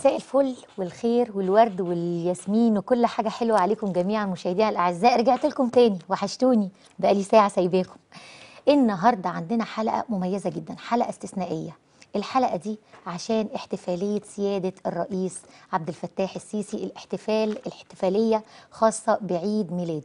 مساء الفل والخير والورد والياسمين وكل حاجة حلوة عليكم جميعا مشاهدينا الأعزاء رجعت لكم تاني وحشتوني بقالي ساعة سايباكم النهاردة عندنا حلقة مميزة جدا حلقة استثنائية الحلقة دي عشان احتفالية سيادة الرئيس عبد الفتاح السيسي الاحتفال الاحتفالية خاصة بعيد ميلاده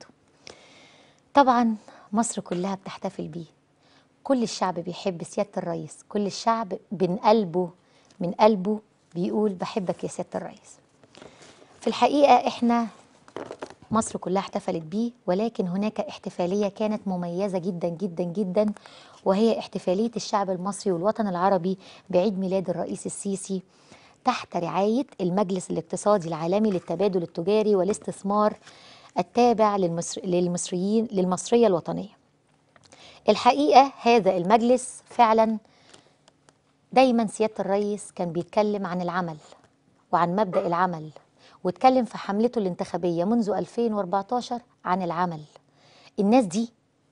طبعا مصر كلها بتحتفل بيه كل الشعب بيحب سيادة الرئيس كل الشعب من قلبه من قلبه بيقول بحبك يا سيادة الرئيس في الحقيقة احنا مصر كلها احتفلت بيه ولكن هناك احتفالية كانت مميزة جدا جدا جدا وهي احتفالية الشعب المصري والوطن العربي بعيد ميلاد الرئيس السيسي تحت رعاية المجلس الاقتصادي العالمي للتبادل التجاري والاستثمار التابع للمصر للمصريين للمصرية الوطنية الحقيقة هذا المجلس فعلا دايما سيادة الرئيس كان بيتكلم عن العمل وعن مبدأ العمل واتكلم في حملته الانتخابية منذ 2014 عن العمل الناس دي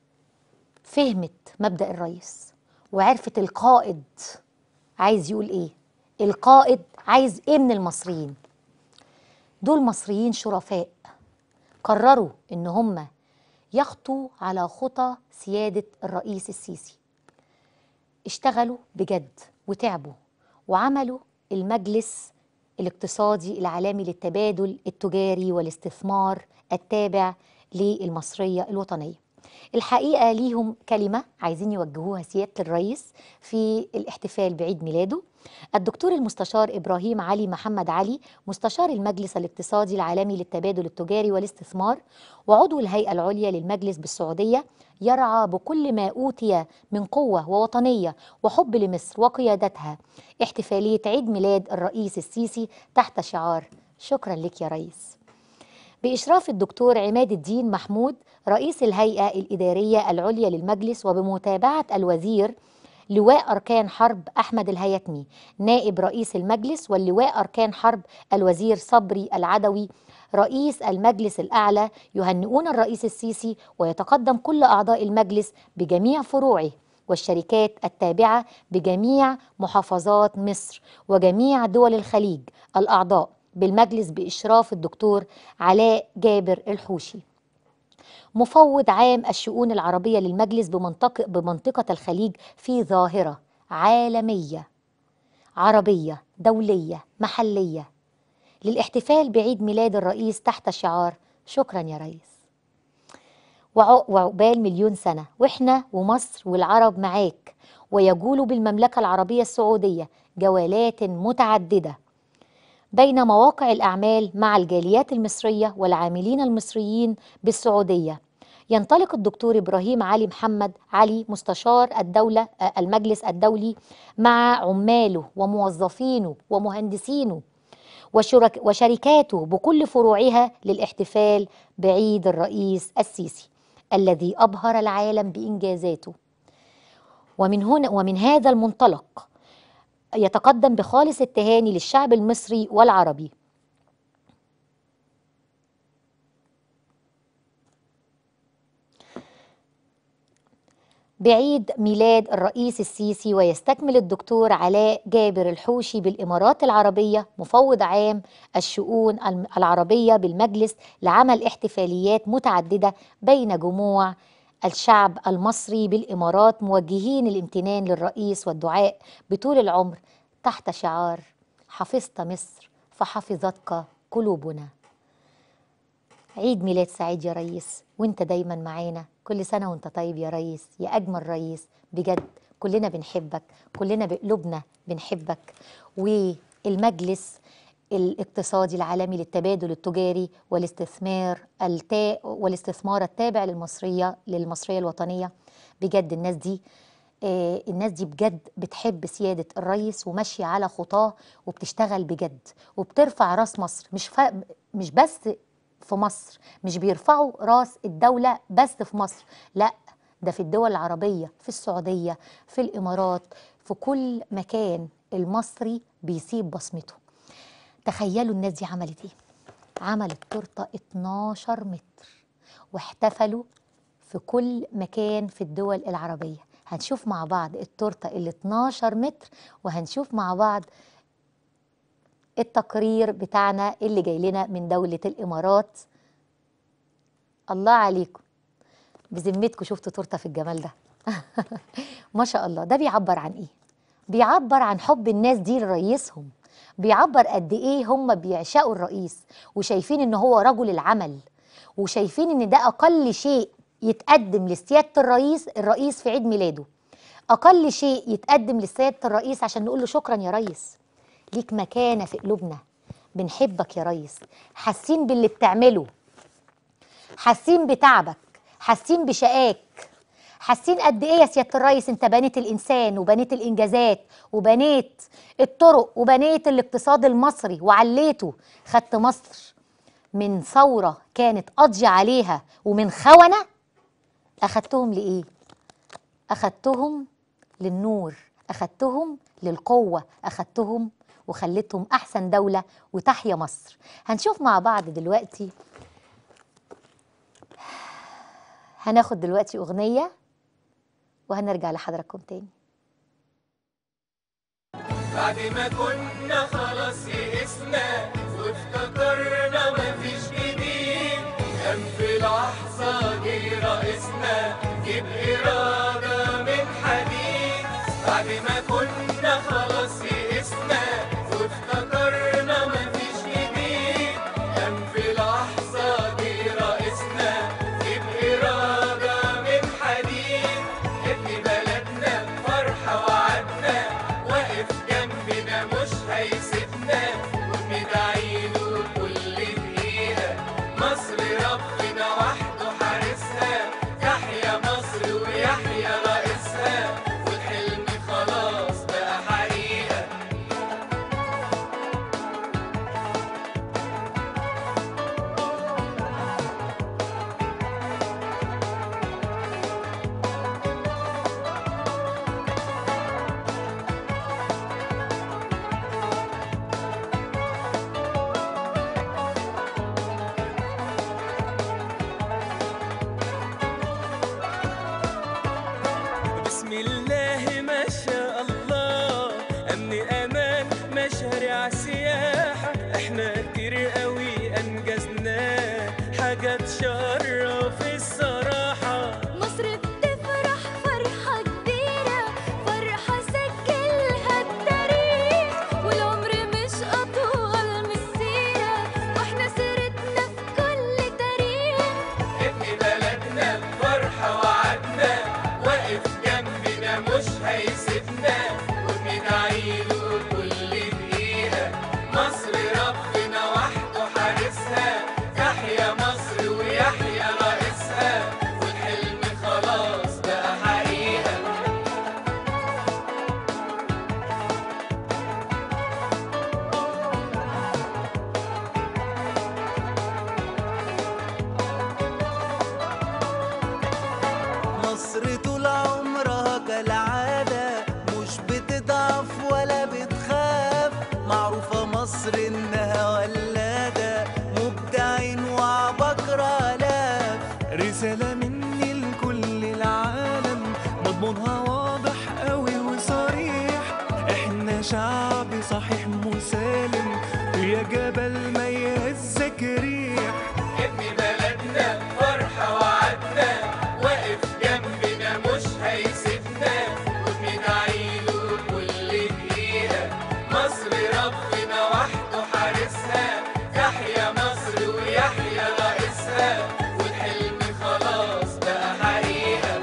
فهمت مبدأ الرئيس وعرفت القائد عايز يقول ايه القائد عايز ايه من المصريين دول مصريين شرفاء قرروا ان هم يخطوا على خطى سيادة الرئيس السيسي اشتغلوا بجد وتعبوا وعملوا المجلس الاقتصادي العالمي للتبادل التجاري والاستثمار التابع للمصرية الوطنية الحقيقة ليهم كلمة عايزين يوجهوها سيادة الرئيس في الاحتفال بعيد ميلاده الدكتور المستشار إبراهيم علي محمد علي مستشار المجلس الاقتصادي العالمي للتبادل التجاري والاستثمار وعضو الهيئة العليا للمجلس بالسعودية يرعى بكل ما أوتي من قوة ووطنية وحب لمصر وقيادتها احتفالية عيد ميلاد الرئيس السيسي تحت شعار شكرا لك يا رئيس بإشراف الدكتور عماد الدين محمود رئيس الهيئة الإدارية العليا للمجلس وبمتابعة الوزير لواء أركان حرب أحمد الهيتمي نائب رئيس المجلس واللواء أركان حرب الوزير صبري العدوي رئيس المجلس الأعلى يهنئون الرئيس السيسي ويتقدم كل أعضاء المجلس بجميع فروعه والشركات التابعة بجميع محافظات مصر وجميع دول الخليج الأعضاء بالمجلس بإشراف الدكتور علاء جابر الحوشي مفوض عام الشؤون العربية للمجلس بمنطقة, بمنطقة الخليج في ظاهرة عالمية عربية دولية محلية للاحتفال بعيد ميلاد الرئيس تحت شعار شكرا يا ريس وعقبال مليون سنة وإحنا ومصر والعرب معاك ويجول بالمملكة العربية السعودية جولات متعددة بين مواقع الأعمال مع الجاليات المصرية والعاملين المصريين بالسعودية ينطلق الدكتور إبراهيم علي محمد علي مستشار الدولة المجلس الدولي مع عماله وموظفينه ومهندسينه وشرك وشركاته بكل فروعها للاحتفال بعيد الرئيس السيسي الذي أبهر العالم بإنجازاته ومن هنا ومن هذا المنطلق يتقدم بخالص التهاني للشعب المصري والعربي بعيد ميلاد الرئيس السيسي ويستكمل الدكتور علاء جابر الحوشي بالإمارات العربية مفوض عام الشؤون العربية بالمجلس لعمل احتفاليات متعددة بين جموع الشعب المصري بالإمارات موجهين الامتنان للرئيس والدعاء بطول العمر تحت شعار حفظت مصر فحفظتك قلوبنا عيد ميلاد سعيد يا ريس وانت دايما معانا كل سنة وانت طيب يا ريس يا أجمل ريس بجد كلنا بنحبك كلنا بقلوبنا بنحبك والمجلس الاقتصادي العالمي للتبادل التجاري والاستثمار التا والاستثمار التابع للمصرية للمصرية الوطنية بجد الناس دي آه الناس دي بجد بتحب سيادة الرئيس وماشية على خطاه وبتشتغل بجد وبترفع راس مصر مش ف... مش بس في مصر مش بيرفعوا راس الدولة بس في مصر لا ده في الدول العربية في السعودية في الإمارات في كل مكان المصري بيسيب بصمته تخيلوا الناس دي عملت ايه عملت تورته 12 متر واحتفلوا في كل مكان في الدول العربية هنشوف مع بعض التورته ال 12 متر وهنشوف مع بعض التقرير بتاعنا اللي جاي لنا من دولة الإمارات الله عليكم بذمتكم شفتوا تورته في الجمال ده ما شاء الله ده بيعبر عن ايه بيعبر عن حب الناس دي لرئيسهم بيعبر قد ايه هم بيعشقوا الرئيس وشايفين ان هو رجل العمل وشايفين ان ده اقل شيء يتقدم لسياده الرئيس الرئيس في عيد ميلاده اقل شيء يتقدم لسياده الرئيس عشان نقول له شكرا يا ريس ليك مكانه في قلوبنا بنحبك يا ريس حاسين باللي بتعمله حاسين بتعبك حاسين بشقاك حاسين قد ايه يا سياده الريس انت بنيت الانسان وبنيت الانجازات وبنيت الطرق وبنيت الاقتصاد المصري وعليته خدت مصر من ثوره كانت قاضيه عليها ومن خونه اخدتهم لايه اخدتهم للنور اخدتهم للقوه اخدتهم وخليتهم احسن دوله وتحيا مصر هنشوف مع بعض دلوقتي هناخد دلوقتي أغنية وهنرجع لحضراتكم تاني بعد ما كنا خلاص يئسنا وافتكرنا مفيش جديد قام في لحظة جه رئيسنا جيب إرادة من حديد بعد ما كنا خلاص يئسنا وافتكرنا مفيش جديد قام في لحظة جه رئيسنا جيب إرادة من حديد ابن بلدنا فرحة وعدنا واقف جنبنا مش هيسيبنا وبندعيله كل دقيقة مصر ربنا وحده حارسها تحيا مصر ويحيا رئيسها والحلم خلاص بقى حقيقة بسم الله ما شاء الله أمن أمان مشاريع سياحة إحنا كتير قوي أنجزنا حاجة تشرف الصراحة مصر بتفرح فرحة كبيرة فرحة سجلها التاريخ والعمر مش أطول من السيرة واحنا سيرتنا في كل تاريخ ابن بلدنا فرحة وعدنا واقف جنبنا مش هيسيبنا وبندعيله كل دقيقة مصر ربنا وحده حارسها تحيا مصر ويحيا رئيسها والحلم خلاص بقى حقيقة مصر طول عمرها كالعادة مش بتضعف ولا بتخاف معروفة مصر إنها ولادة مبدعين وعبقرة آلاف رسالة مني لكل العالم مضمونها واضح قوي وصريح احنا شعب صحيح مسالم ويا جبل ما يهزك ريح ابن بلدنا فرحة وعدنا واقف جنبنا مش هيسيبنا وبندعيله كل دقيقة مصر ربنا وحده حارسها تحيا مصر ويحيا رئيسها والحلم خلاص بقى حقيقة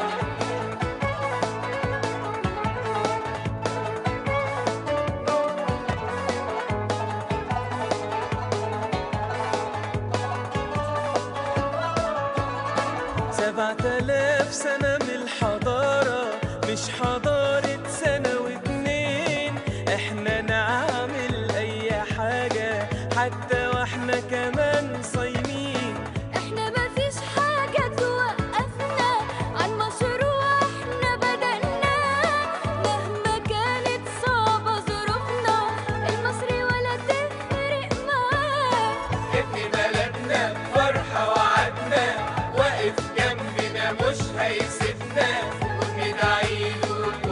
سبعة آلاف سنة من الحضارة مش حضارة سنة واتنين احنا نعمل أي حاجة حتى واحنا كمان صايمين احنا مفيش حاجة توقفنا عن مشروع احنا بدأناه مهما كانت صعبة ظروفنا المصري ولا تفرق معاه ابن بلدنا فرحة وعدنا واقف جنبنا مش هيسيبنا وبندعيله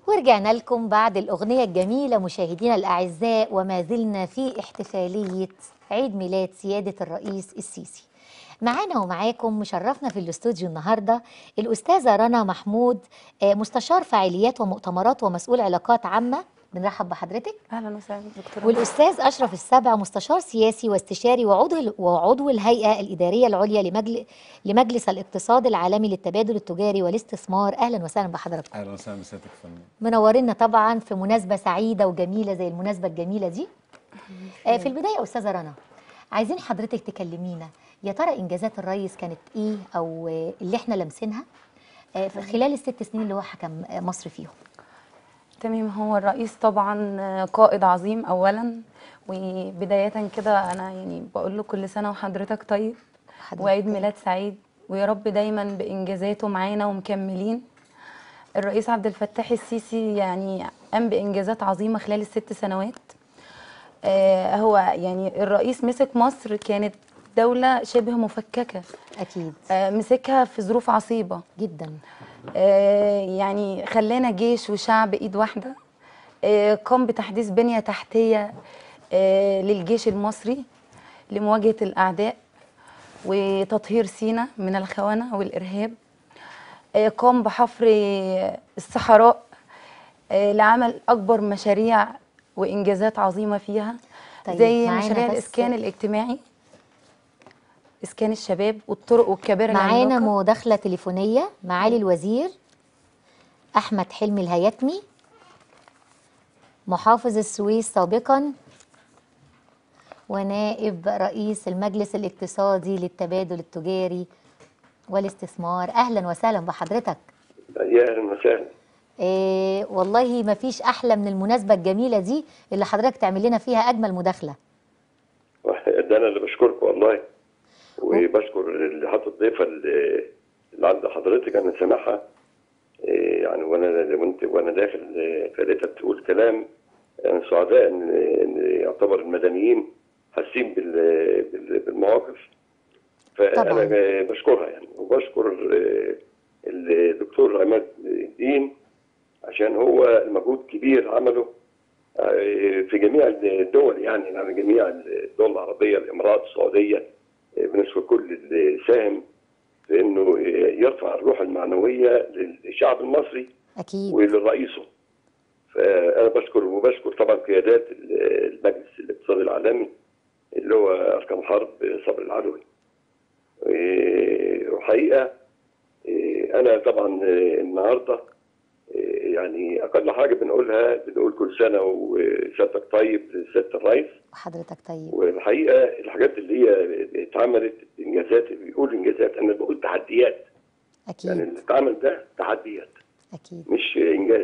ورجعنا لكم بعد الأغنية الجميلة مشاهدينا الأعزاء وما زلنا في احتفالية عيد ميلاد سيادة الرئيس السيسي معانا ومعاكم مشرفنا في الاستوديو النهاردة الأستاذة رنا محمود آه، مستشار فعاليات ومؤتمرات ومسؤول علاقات عامة بنرحب بحضرتك اهلا وسهلا دكتوره والأستاذ أشرف السبع مستشار سياسي واستشاري وعضو وعضو الهيئة الإدارية العليا لمجل لمجلس الاقتصاد العالمي للتبادل التجاري والاستثمار أهلا وسهلا بحضرتك اهلا وسهلا بسيادتك يا فندم منورنا طبعا في مناسبة سعيدة وجميلة زي المناسبة الجميلة دي آه، في البداية أستاذة رنا عايزين حضرتك تكلمينا يا ترى إنجازات الرئيس كانت إيه أو آه، اللي إحنا لمسينها آه، في خلال الست سنين اللي هو حكم آه، مصر فيهم تمام هو الرئيس طبعا قائد عظيم اولا وبدايه كده انا يعني بقول له كل سنه وحضرتك طيب حضرتك وعيد طيب. ميلاد سعيد ويا رب دايما بانجازاته معانا ومكملين الرئيس عبد الفتاح السيسي يعني قام بانجازات عظيمه خلال الست سنوات آه هو يعني الرئيس مسك مصر كانت دوله شبه مفككه أكيد آه مسكها في ظروف عصيبه جدا آه، يعني خلانا جيش وشعب ايد واحده آه، قام بتحديث بنيه تحتيه آه، للجيش المصري لمواجهه الاعداء وتطهير سينا من الخونه والارهاب آه، قام بحفر الصحراء آه، لعمل اكبر مشاريع وانجازات عظيمه فيها طيب، زي معانا مشاريع بس- الاسكان الاجتماعي اسكان الشباب والطرق والكباري معانا العملاقة. مداخلة تليفونية معالي الوزير أحمد حلمي الهيتمي محافظ السويس سابقا ونائب رئيس المجلس الاقتصادي للتبادل التجاري والاستثمار أهلا وسهلا بحضرتك يا اهلا وسهلا إيه والله ما فيش أحلى من المناسبة الجميلة دي اللي حضرتك تعمل لنا فيها أجمل مداخلة ده انا اللي بشكرك والله وبشكر اللي حط الضيفه اللي اللي عند حضرتك انا سامعها إيه يعني وانا وانت وانا داخل إيه، فلقيتها بتقول كلام انا سعداء ان ان يعتبر المدنيين حاسين بال- بال- بالمواقف فانا طبعاً. بشكرها يعني وبشكر إيه، الدكتور عماد الدين عشان هو المجهود كبير عمله في جميع الدول يعني يعني جميع الدول العربيه الامارات السعوديه بنشكر كل اللي ساهم في انه يرفع الروح المعنويه للشعب المصري أكيد ولرئيسه فانا بشكر وبشكر طبعا قيادات المجلس الاقتصادي العالمي اللي هو اركان حرب صبر العدوي وحقيقه انا طبعا النهارده يعني اقل حاجه بنقولها بنقول كل سنه وسيادتك طيب لسياده الرئيس وحضرتك طيب والحقيقه الحاجات اللي هي اتعملت انجازات بيقول انجازات انا بقول تحديات يعني أكيد اللي اتعمل ده تحديات أكيد مش انجاز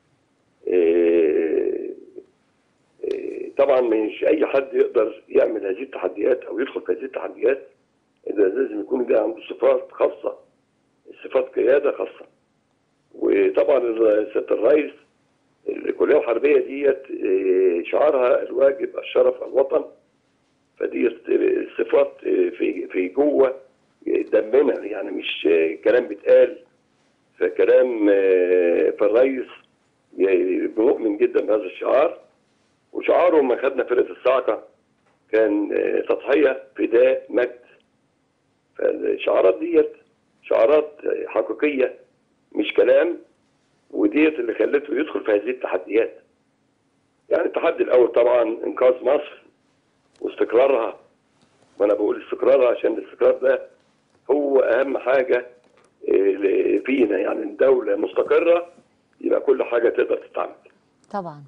إيه، إيه، طبعا مش اي حد يقدر يعمل هذه التحديات او يدخل في هذه التحديات إذا لازم يكون ده عنده صفات خاصه صفات قياده خاصه وطبعا ال- سياده الرئيس الكليه الحربيه ديت إيه، شعارها الواجب الشرف الوطن فدي صفات في في جوه دمنا يعني مش كلام بيتقال فكلام آه، فالرئيس ي- بيؤمن جدا بهذا الشعار وشعاره لما خدنا فرقه الصاعقه كان آه، تضحيه فداء مجد فالشعارات ديت شعارات آه، حقيقيه مش كلام وديت اللي خلته يدخل في هذه التحديات يعني التحدي الاول طبعا انقاذ مصر واستقرارها وانا بقول استقرارها عشان الاستقرار ده هو اهم حاجه إيه، فينا يعني الدوله مستقره يبقى كل حاجه تقدر تتعمل طبعا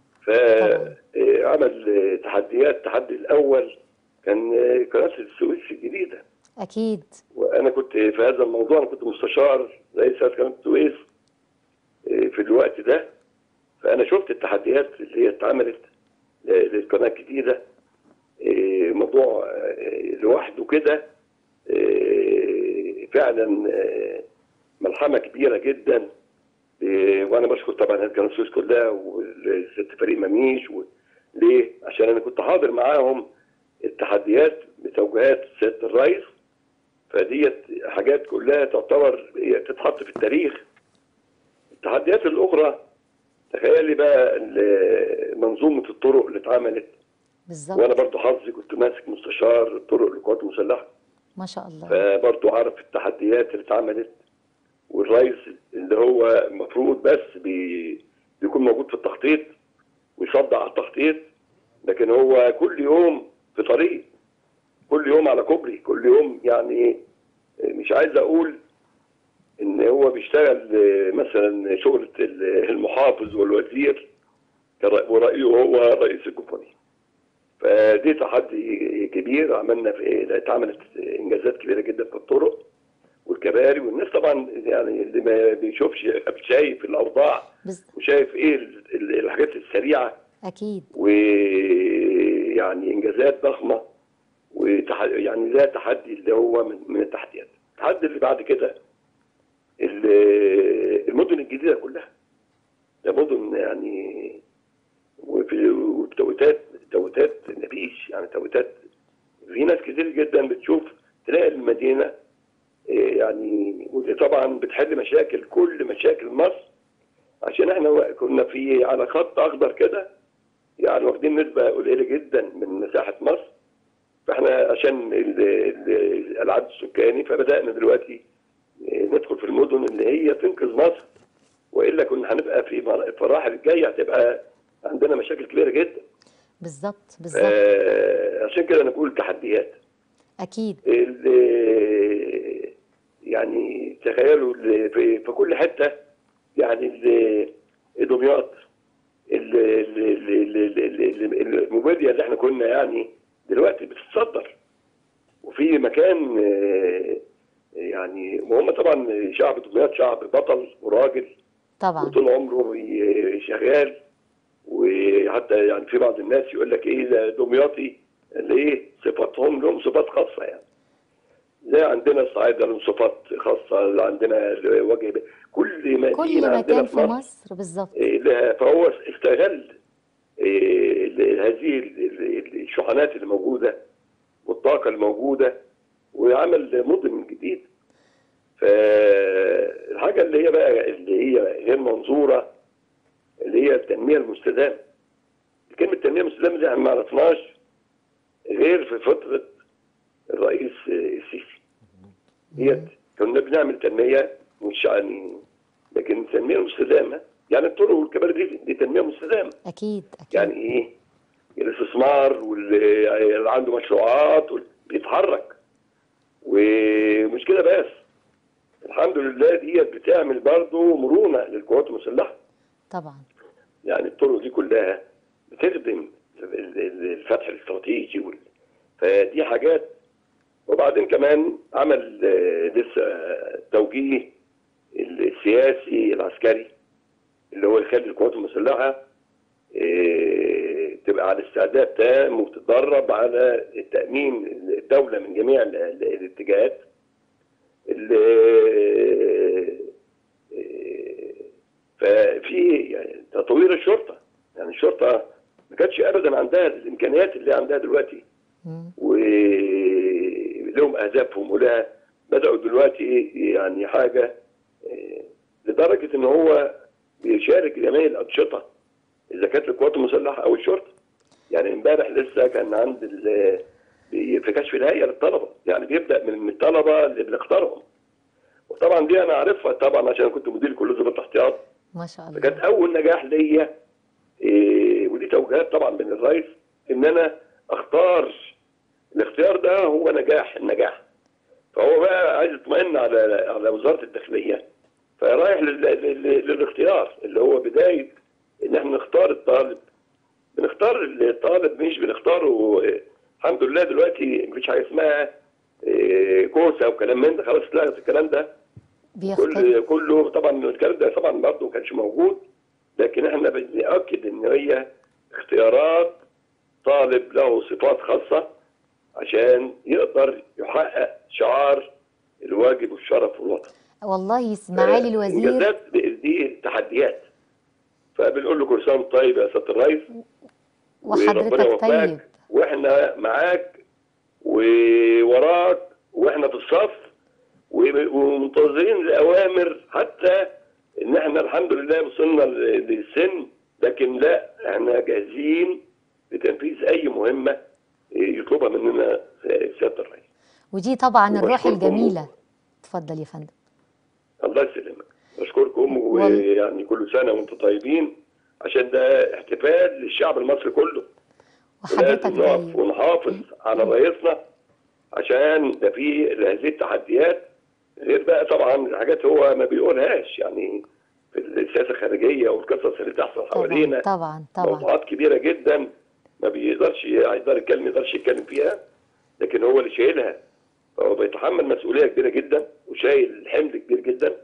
فعمل تحديات التحدي الاول كان آه، قناه السويس الجديده أكيد وانا كنت في هذا الموضوع انا كنت مستشار رئيس هيئه قناه السويس آه، في الوقت ده فانا شفت التحديات اللي هي اتعملت ل- للقناه الجديده آه، موضوع آه، لوحده كده آه، فعلا آه، ملحمه كبيره جدا آه، وانا بشكر طبعا هيئه قناه السويس كلها والست فريق مميش و- ليه؟ عشان انا كنت حاضر معاهم التحديات بتوجيهات سياده الرئيس فديت حاجات كلها تعتبر هي تتحط في التاريخ التحديات الاخرى تخيلي بقى ال- منظومه الطرق اللي اتعملت بالظبط وانا برضو حظي كنت ماسك مستشار الطرق للقوات المسلحه ما شاء الله فبرضو عارف التحديات اللي اتعملت والرئيس اللي هو المفروض بس بي بيكون موجود في التخطيط ويصدع على التخطيط لكن هو كل يوم في طريق كل يوم على كوبري كل يوم يعني مش عايز اقول ان هو بيشتغل مثلا شغلة المحافظ والوزير كرأ- ورأيه هو رئيس الجمهورية فدي تحدي كبير عملنا في اتعملت انجازات كبيره جدا في الطرق والكباري والناس طبعا يعني اللي ما بيشوفش شايف الاوضاع بز... وشايف ايه ال- ال- الحاجات السريعه اكيد ويعني انجازات ضخمه وتح... يعني ده تحدي اللي هو من, من التحديات التحدي اللي بعد كده ال- المدن الجديده كلها ده مدن يعني وفي وتويتات تويتات نبيش يعني تويتات في ناس كتير جدا بتشوف تلاقي المدينه إيه يعني ودي طبعا بتحل مشاكل كل مشاكل مصر عشان احنا كنا في على خط اخضر كده يعني واخدين نسبه قليله جدا من مساحه مصر فاحنا عشان ال- ال- العدد السكاني فبدانا دلوقتي إيه، ندخل في المدن اللي هي تنقذ مصر والا كنا هنبقى في مر- في المراحل الجايه هتبقى عندنا مشاكل كبيره جدا بالظبط بالظبط آه عشان كده انا بقول تحديات اكيد ال- يعني تخيلوا ال- في, في كل حته يعني ال- دمياط ال- ال- ال- ال- ال- ال- الموبيليا اللي احنا كنا يعني دلوقتي بتتصدر وفي مكان آه، يعني وهم طبعا شعب دمياط شعب بطل وراجل طبعا وطول عمره بي- شغال وحتى يعني في بعض الناس يقول لك ايه ده دمياطي اللي ايه صفاتهم لهم صفات خاصه يعني زي عندنا الصعايده لهم صفات خاصه عندنا وجه كل مدينه كل عندنا مكان في مصر بالظبط إيه، لها- فهو استغل إيه، ال- هذه ال- ال- الشحنات اللي موجوده والطاقه الموجوده وعمل مدن جديد فالحاجه اللي هي بقى اللي هي غير منظوره اللي هي التنميه المستدامه كلمه التنميه المستدامه دي احنا ما عرفناش غير في فتره الرئيس السيسي هي كنا بنعمل تنميه مش يعني لكن التنميه المستدامه يعني الطرق والكباري دي دي تنميه مستدامه اكيد اكيد يعني ايه الاستثمار واللي اللي عنده مشروعات وال- بيتحرك ومش كده بس الحمد لله ديت بتعمل برضه مرونه للقوات المسلحه طبعا يعني الطرق دي كلها بتخدم ال- ال- الفتح الاستراتيجي وال... فدي حاجات وبعدين كمان عمل آه، لسه توجيه السياسي العسكري اللي هو يخلي القوات المسلحه آه، تبقى على استعداد تام وتتدرب على تامين الدوله من جميع ال- ال- الاتجاهات ال- آه، ففي يعني تطوير الشرطه يعني الشرطه ما كانتش ابدا عندها الامكانيات اللي عندها دلوقتي مم. ولهم اهدافهم ولها بداوا دلوقتي يعني حاجه آه، لدرجه ان هو بيشارك جميع الانشطه اذا كانت القوات المسلحه او الشرطه يعني امبارح لسه كان عند ال- بي- في كشف الهيئه للطلبه يعني بيبدا من الطلبه اللي بنختارهم وطبعا دي انا عارفها طبعا عشان كنت مدير كليه ضباط احتياط ما شاء الله فكانت اول نجاح ليا إيه ودي توجيهات طبعا من الرئيس ان انا اختار الاختيار ده هو نجاح النجاح فهو بقى عايز يطمئن على على وزاره الداخليه فرايح لل- لل- للاختيار اللي هو بدايه ان احنا نختار الطالب بنختار الطالب مش بنختاره إيه، الحمد لله دلوقتي مفيش حاجه اسمها إيه، كوسه وكلام من ده خلاص اتلغت الكلام ده بيختلف كل كله طبعا الكلام ده طبعا برضه ما كانش موجود لكن احنا بنأكد ان هي اختيارات طالب له صفات خاصه عشان يقدر يحقق شعار الواجب والشرف والوطن. والله معالي الوزير انجازات دي تحديات. فبنقول له كل سنه وأنت طيب يا سياده الرئيس وربنا وحضرتك يوفقك طيب واحنا معاك ووراك واحنا في الصف و- ومنتظرين الاوامر حتى ان احنا الحمد لله وصلنا ل- للسن لكن لا احنا جاهزين لتنفيذ اي مهمه يطلبها مننا سياده الرئيس ودي طبعا الروح وبشكركم. الجميله اتفضل يا فندم الله يسلمك بشكركم وال- ويعني كل سنه وانتم طيبين عشان ده احتفال للشعب المصري كله وحضرتك لازم نقف جاي ونحافظ على رئيسنا عشان ده في هذه التحديات غير بقى طبعا حاجات هو ما بيقولهاش يعني في السياسه الخارجيه والقصص اللي تحصل حوالينا طبعا طبعا طبعا موضوعات كبيره جدا ما بيقدرش يقدر يتكلم ما يقدرش يتكلم فيها لكن هو اللي شايلها فهو بيتحمل مسؤوليه كبيره جدا وشايل حمل كبير جدا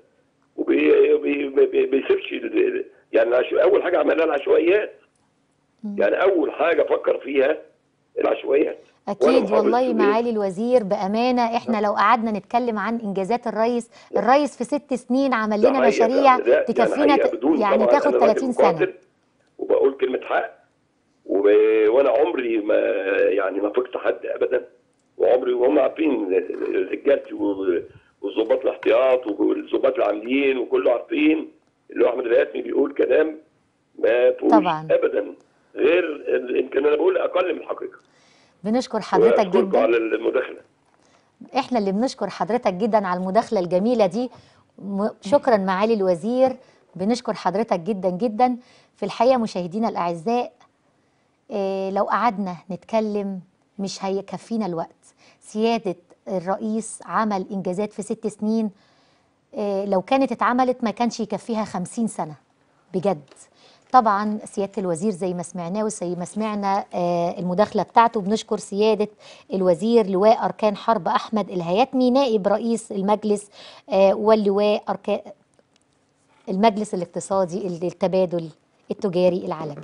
وبيسيبش يعني العشو- اول حاجه عملها العشوائيات يعني اول حاجه فكر فيها العشوائيات وأنا اكيد محافظ والله سوري. معالي الوزير بامانه احنا لو قعدنا نتكلم عن انجازات الريس الريس في ست سنين عمل ده لنا حقيقة مشاريع فعلا. ده تكفينا حقيقة ت- بدون يعني طبعاً تاخد أنا راجل 30 سنه مقاتل وبقول كلمة حق وب... وأنا عمري ما يعني ما فقت حد أبدا وعمري وهم عارفين رجالتي و- والظباط الاحتياط والظباط العاملين وكله عارفين اللي هو أحمد الهاتمي بيقول كلام ما فيهوش طبعاً. أبدا غير ال- يمكن أنا بقول أقل من الحقيقة بنشكر حضرتك وأشكركم جدا على المداخلة احنا اللي بنشكر حضرتك جدا على المداخله الجميله دي م- شكرا معالي الوزير بنشكر حضرتك جدا جدا في الحقيقه مشاهدينا الاعزاء إيه لو قعدنا نتكلم مش هيكفينا الوقت سياده الرئيس عمل انجازات في ست سنين إيه لو كانت اتعملت ما كانش يكفيها خمسين سنه بجد طبعا سياده الوزير زي ما سمعناه وزي ما سمعنا آه، المداخله بتاعته بنشكر سياده الوزير لواء اركان حرب احمد الهياتمي نائب رئيس المجلس آه، واللواء اركان المجلس الاقتصادي للتبادل التجاري العالمي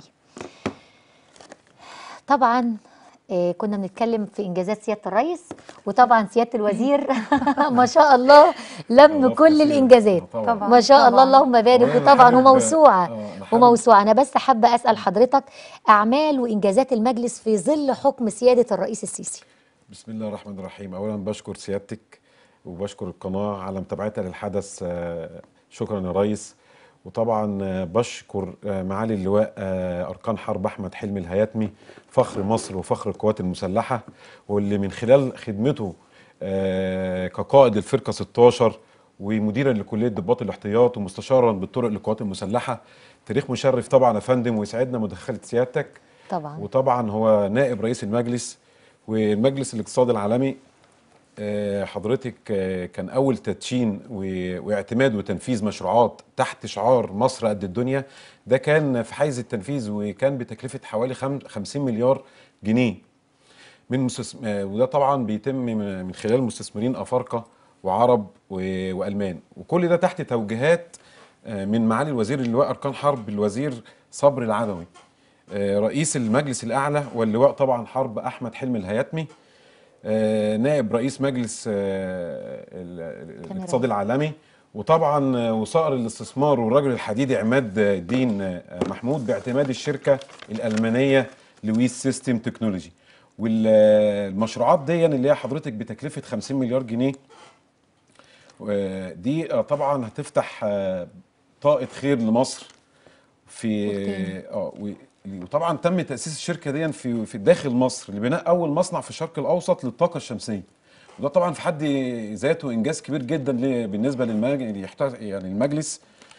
طبعا آه، كنا بنتكلم في انجازات سياده الرئيس وطبعا سياده الوزير ما شاء الله لم أضاف كل كثير. الانجازات طبعاً. ما شاء الله طبعاً. اللهم بارك وأنا وطبعا حابب- وموسوعه آه، أنا حابب- وموسوعه انا بس حابه اسال حضرتك اعمال وانجازات المجلس في ظل حكم سياده الرئيس السيسي بسم الله الرحمن الرحيم اولا بشكر سيادتك وبشكر القناه على متابعتها للحدث آه، شكرا يا ريس وطبعا آه، بشكر آه، معالي اللواء آه، اركان حرب احمد حلمي الهياتمي فخر مصر وفخر القوات المسلحه واللي من خلال خدمته آه، كقائد الفرقه 16 ومديرا لكليه ضباط الاحتياط ومستشارا بالطرق للقوات المسلحه تاريخ مشرف طبعا يا فندم ويسعدنا مداخله سيادتك طبعا وطبعا هو نائب رئيس المجلس والمجلس الاقتصادي العالمي آه، حضرتك آه، كان اول تدشين و- واعتماد وتنفيذ مشروعات تحت شعار مصر قد الدنيا ده كان في حيز التنفيذ وكان بتكلفه حوالي خم- 50 مليار جنيه من مستس... آه، وده طبعا بيتم من من خلال مستثمرين افارقه وعرب و... والمان وكل ده تحت توجيهات آه، من معالي الوزير اللواء اركان حرب الوزير صبر العدوي آه، رئيس المجلس الاعلى واللواء طبعا حرب احمد حلمي الهياتمي آه، نائب رئيس مجلس آه، ال- ال- تمام. الاقتصاد العالمي وطبعا آه، وصائر الاستثمار والرجل الحديدي عماد آه، الدين آه، محمود باعتماد الشركه الالمانيه لويس سيستم تكنولوجي والمشروعات دي اللي هي حضرتك بتكلفه 50 مليار جنيه آه، دي آه، طبعا هتفتح آه، طاقه خير لمصر في والتاني. اه و- وطبعا تم تاسيس الشركه دي في في داخل مصر لبناء اول مصنع في الشرق الاوسط للطاقه الشمسيه وده طبعا في حد ذاته انجاز كبير جدا ل- بالنسبه للمج... يحتاج يعني المجلس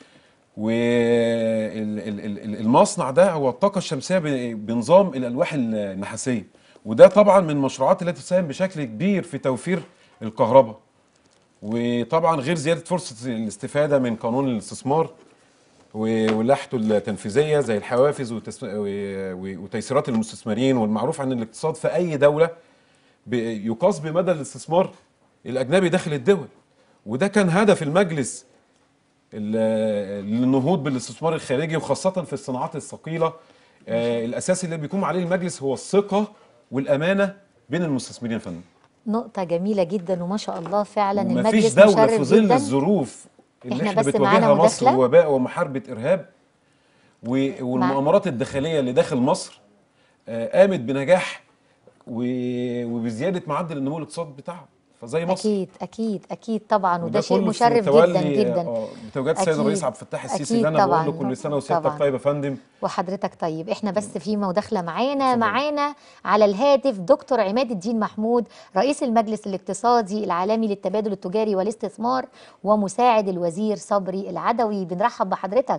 والمصنع ده هو الطاقه الشمسيه ب- بنظام الالواح النحاسيه وده طبعا من المشروعات التي تساهم بشكل كبير في توفير الكهرباء وطبعا غير زياده فرصه الاستفاده من قانون الاستثمار و- ولائحته التنفيذيه زي الحوافز وتس- و- و- وتيسيرات المستثمرين والمعروف عن الاقتصاد في اي دوله ب- يقاس بمدى الاستثمار الاجنبي داخل الدول وده كان هدف المجلس ال- للنهوض بالاستثمار الخارجي وخاصه في الصناعات الثقيله آه، الاساس اللي بيقوم عليه المجلس هو الثقه والامانه بين المستثمرين يا فندم نقطه جميله جدا وما شاء الله فعلا ومفيش المجلس دوله مشرف في ظل جدا الظروف اللي إحنا احنا, بس بتواجهها معانا مصر مداخلة. وباء ومحاربه ارهاب و- والمؤامرات الداخليه اللي داخل مصر آه، قامت بنجاح و- وبزياده معدل النمو الاقتصادي بتاعها فزي مصر اكيد اكيد اكيد طبعا وده وده شيء كله في مشرف جدا تولي، جدا اه بتوجيهات السيد أكيد. الرئيس عبد الفتاح السيسي أكيد اللي انا بقول له طبعاً. كل سنه وسيادتك طبعاً. طيب يا فندم وحضرتك طيب احنا بس في مداخله معانا اتفضل. معانا على الهاتف دكتور عماد الدين محمود رئيس المجلس الاقتصادي العالمي للتبادل التجاري والاستثمار ومساعد الوزير صبري العدوي بنرحب بحضرتك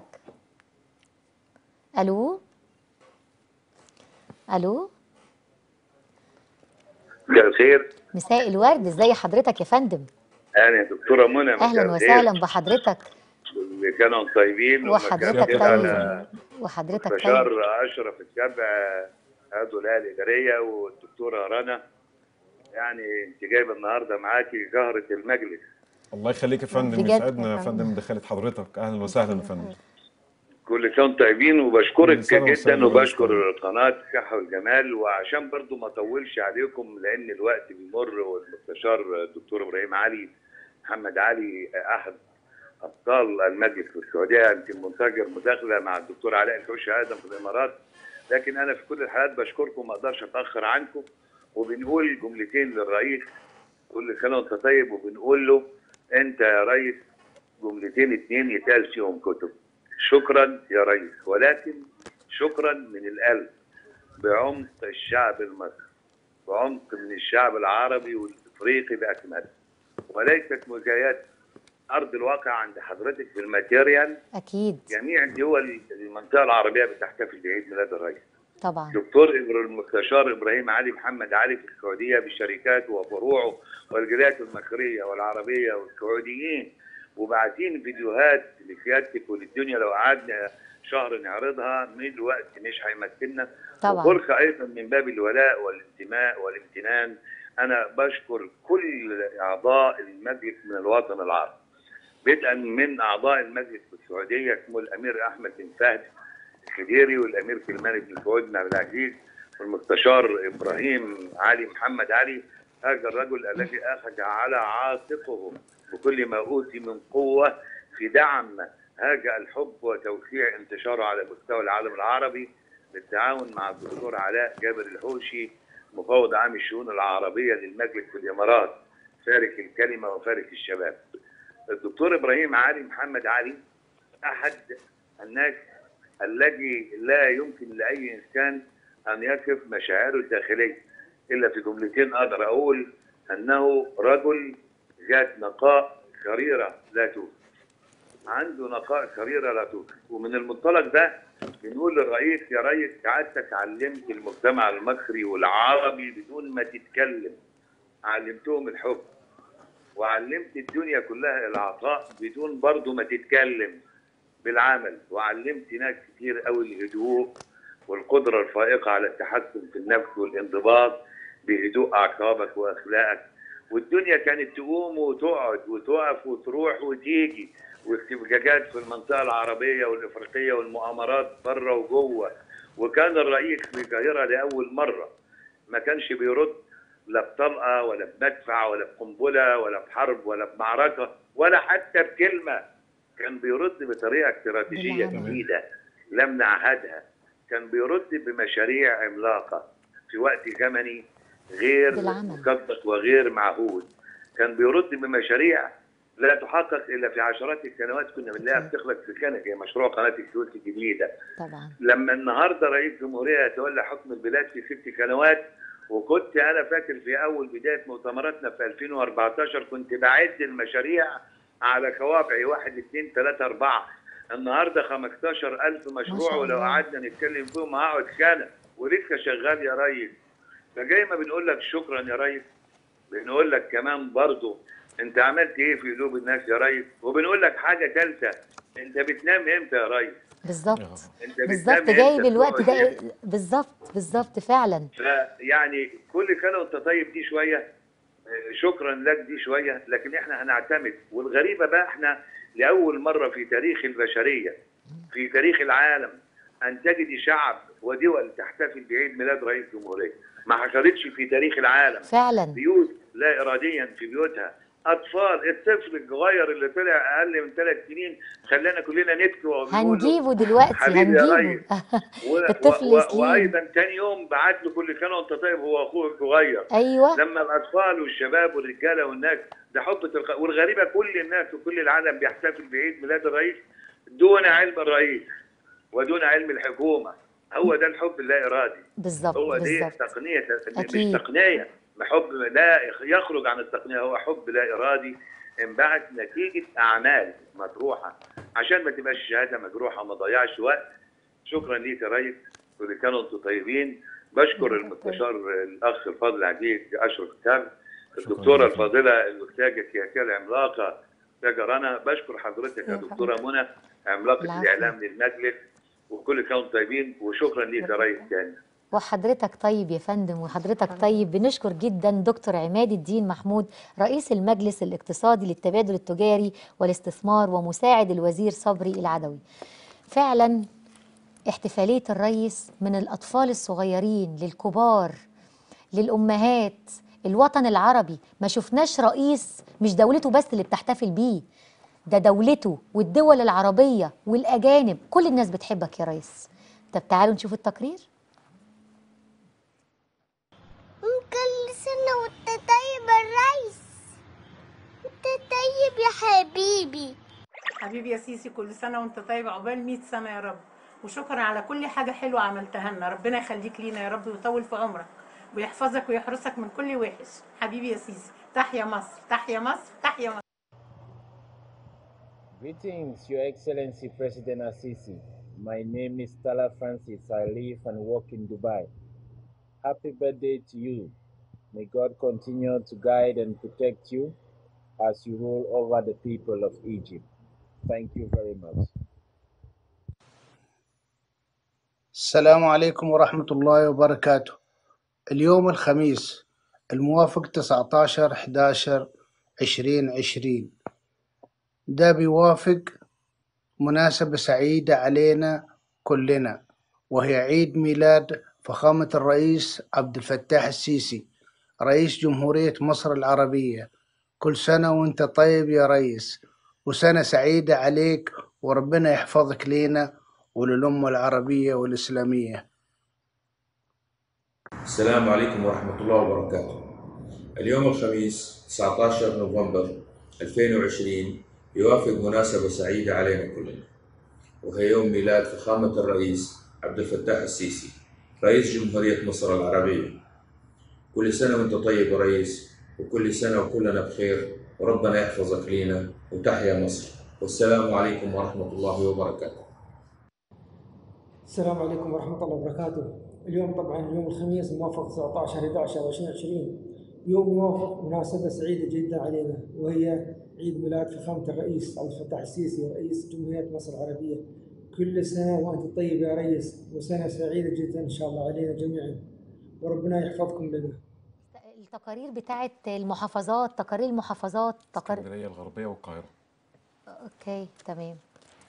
الو الو مساء الخير مساء الورد ازي حضرتك يا فندم انا دكتوره منى مساء اهلا الخير. وسهلا بحضرتك اللي كانوا طيبين وحضرتك ومساء الخير على طيب وحضرتك طيب مستشار اشرف السبع عضو الهيئه الاداريه والدكتوره رنا يعني انت جايبه النهارده معاكي جهره المجلس الله يخليك يا فندم بجد يسعدنا يا يا فندم. فندم دخلت حضرتك اهلا وسهلا يا فندم كل سنه وانتم طيبين وبشكرك كل سنة جدا وسهلا وبشكر قناه الصحه والجمال وعشان برضو ما اطولش عليكم لان الوقت بيمر والمستشار الدكتور ابراهيم علي محمد علي احد ابطال المجلس في السعوديه يمكن منتجر مداخله مع الدكتور علاء الحوشي ادم في الامارات لكن انا في كل الحالات بشكركم ما اقدرش اتاخر عنكم وبنقول جملتين للرئيس كل سنه وانت طيب وبنقول له انت يا ريس جملتين اتنين يتقال فيهم كتب شكرا يا ريس ولكن شكرا من القلب بعمق الشعب المصري بعمق من الشعب العربي والافريقي باكمله وليست مجايات ارض الواقع عند حضرتك في الماتيريال اكيد جميع دول المنطقه العربيه بتحتفل بعيد ميلاد الرئيس طبعا دكتور إبر- المستشار ابراهيم علي محمد علي في السعوديه بشركاته وفروعه والجاليات المصريه والعربيه والسعوديين وبعتين فيديوهات لسيادتك وللدنيا لو قعدنا شهر نعرضها من الوقت مش هيمثلنا طبعا وخلق ايضا من باب الولاء والانتماء والامتنان انا بشكر كل اعضاء المجلس من الوطن العربي بدءا من اعضاء المجلس في السعوديه اسمه الامير احمد بن فهد الخديري والامير سلمان بن سعود بن عبد العزيز والمستشار ابراهيم علي محمد علي هذا الرجل الذي اخذ على عاتقه بكل ما اوتي من قوه في دعم هذا الحب وتوسيع انتشاره على مستوى العالم العربي بالتعاون مع الدكتور علاء جابر الحوشي مفوض عام الشؤون العربيه للمجلس في الامارات فارق الكلمه وفارق الشباب. الدكتور ابراهيم علي محمد علي احد الناس الذي لا يمكن لاي انسان ان يصف مشاعره الداخليه الا في جملتين اقدر اقول انه رجل ذات نقاء شريره لا توصف. عنده نقاء شريره لا توصف ومن المنطلق ده بنقول للرئيس يا ريس سعادتك علمت المجتمع المصري والعربي بدون ما تتكلم علمتهم الحب وعلمت الدنيا كلها العطاء بدون برضه ما تتكلم بالعمل وعلمت ناس كتير قوي الهدوء والقدرة الفائقة على التحكم في النفس والانضباط بهدوء أعصابك وأخلاقك والدنيا كانت تقوم وتقعد وتقف وتروح وتيجي واستفجاجات في المنطقة العربية والإفريقية والمؤامرات بره وجوه وكان الرئيس في القاهرة لأول مرة ما كانش بيرد لا بطلقة ولا بمدفع ولا بقنبلة ولا بحرب ولا بمعركة ولا حتى بكلمة كان بيرد بطريقة استراتيجية بالعمل. جديدة لم نعهدها كان بيرد بمشاريع عملاقة في وقت زمني غير بالعمل. مسبق وغير معهود كان بيرد بمشاريع لا تحقق الا في عشرات السنوات كنا بنلاقيها بتخلق في سنه زي مشروع قناه السويس الجديده طبعا لما النهارده رئيس جمهوريه يتولى حكم البلاد في ست سنوات وكنت انا فاكر في اول بدايه مؤتمراتنا في 2014 كنت بعد المشاريع على صوابعي واحد اثنين ثلاثه اربعه النهارده 15000 ما مشروع شاء ولو الله. قعدنا نتكلم فيهم هقعد سنه ولسه شغال يا ريس فجاي ما بنقول لك شكرا يا ريس بنقول لك كمان برضه انت عملت ايه في قلوب الناس يا ريس وبنقول لك حاجه ثالثه انت بتنام امتى يا ريس بالظبط انت بتنام بالظبط امتى جايب الوقت بتقعد ده بالظبط بالظبط فعلا فيعني كل سنه وانت طيب دي شويه آه، شكرا لك دي شويه لكن احنا هنعتمد والغريبه بقى احنا لاول مره في تاريخ البشريه في تاريخ العالم ان تجد شعب ودول تحتفل بعيد ميلاد رئيس جمهوريه ما حصلتش في تاريخ العالم فعلا بيوت لا اراديا في بيوتها اطفال الطفل الصغير اللي طلع اقل من ثلاث سنين خلانا كلنا نبكي ونقول له هنجيبه دلوقتي حبيبي يا هنجيبه ريس. و- الطفل و- و- سليم. وايضا تاني يوم بعت له كل سنه وانت طيب هو اخوه الصغير ايوه لما الاطفال والشباب والرجاله والناس ده حب تلقائي والغريبه كل الناس وكل العالم بيحتفل بعيد ميلاد الرئيس دون علم الرئيس ودون علم الحكومه هو ده الحب اللا ارادي بالظبط هو دي بالظبط تقنيه أكيد. مش تقنيه حب لا يخرج عن التقنيه هو حب لا ارادي انبعث نتيجه اعمال مطروحه عشان ما تبقاش الشهاده مجروحه وما تضيعش وقت شكرا ليك يا ريس كل سنه وانتم طيبين بشكر المستشار الاخ الفاضل العزيز اشرف كتاب الدكتوره جزيلا. الفاضله الاستاذه السياسيه العملاقه استاذه رنا بشكر حضرتك يا دكتوره منى عملاقه العفو. الاعلام للمجلس وكل سنه وانتم طيبين وشكرا ليك يا ريس تاني وحضرتك طيب يا فندم وحضرتك طيب بنشكر جدا دكتور عماد الدين محمود رئيس المجلس الاقتصادي للتبادل التجاري والاستثمار ومساعد الوزير صبري العدوي فعلا احتفالية الرئيس من الأطفال الصغيرين للكبار للأمهات الوطن العربي ما شفناش رئيس مش دولته بس اللي بتحتفل بيه ده دولته والدول العربية والأجانب كل الناس بتحبك يا ريس طب تعالوا نشوف التقرير كل سنة وانت طيب يا الريس انت طيب يا حبيبي حبيبي يا سيسي كل سنة وانت طيب عقبال 100 سنة يا رب وشكرا على كل حاجة حلوة عملتها لنا ربنا يخليك لينا يا رب ويطول في عمرك ويحفظك ويحرسك من كل وحش حبيبي يا سيسي تحيا مصر تحيا مصر تحيا مصر Greetings, Your Excellency President Assisi. My name is Tala Francis. I live and work in Dubai. Happy birthday to you. May God continue to guide and protect you as you rule over the people of Egypt. Thank you very much. السلام عليكم ورحمة الله وبركاته اليوم الخميس الموافق 19 11 2020 ده بيوافق مناسبة سعيدة علينا كلنا وهي عيد ميلاد فخامة الرئيس عبد الفتاح السيسي رئيس جمهورية مصر العربية كل سنة وانت طيب يا ريس وسنة سعيدة عليك وربنا يحفظك لينا وللأمة العربية والإسلامية السلام عليكم ورحمة الله وبركاته اليوم الخميس 19 نوفمبر 2020 يوافق مناسبة سعيدة علينا كلنا وهي يوم ميلاد فخامة الرئيس عبد الفتاح السيسي رئيس جمهورية مصر العربية كل سنة وانت طيب يا رئيس وكل سنة وكلنا بخير وربنا يحفظك لينا وتحيا مصر والسلام عليكم ورحمة الله وبركاته السلام عليكم ورحمة الله وبركاته اليوم طبعا يوم الخميس موافق 19 11 2020 يوم يوافق مناسبة سعيدة جدا علينا وهي عيد ميلاد فخامة الرئيس عبد الفتاح السيسي رئيس جمهورية مصر العربية كل سنة وأنت طيب يا ريس وسنة سعيدة جدا إن شاء الله علينا جميعا وربنا يحفظكم لنا التقارير بتاعت المحافظات تقارير المحافظات تقارير اسكندريه الغربيه والقاهره اوكي تمام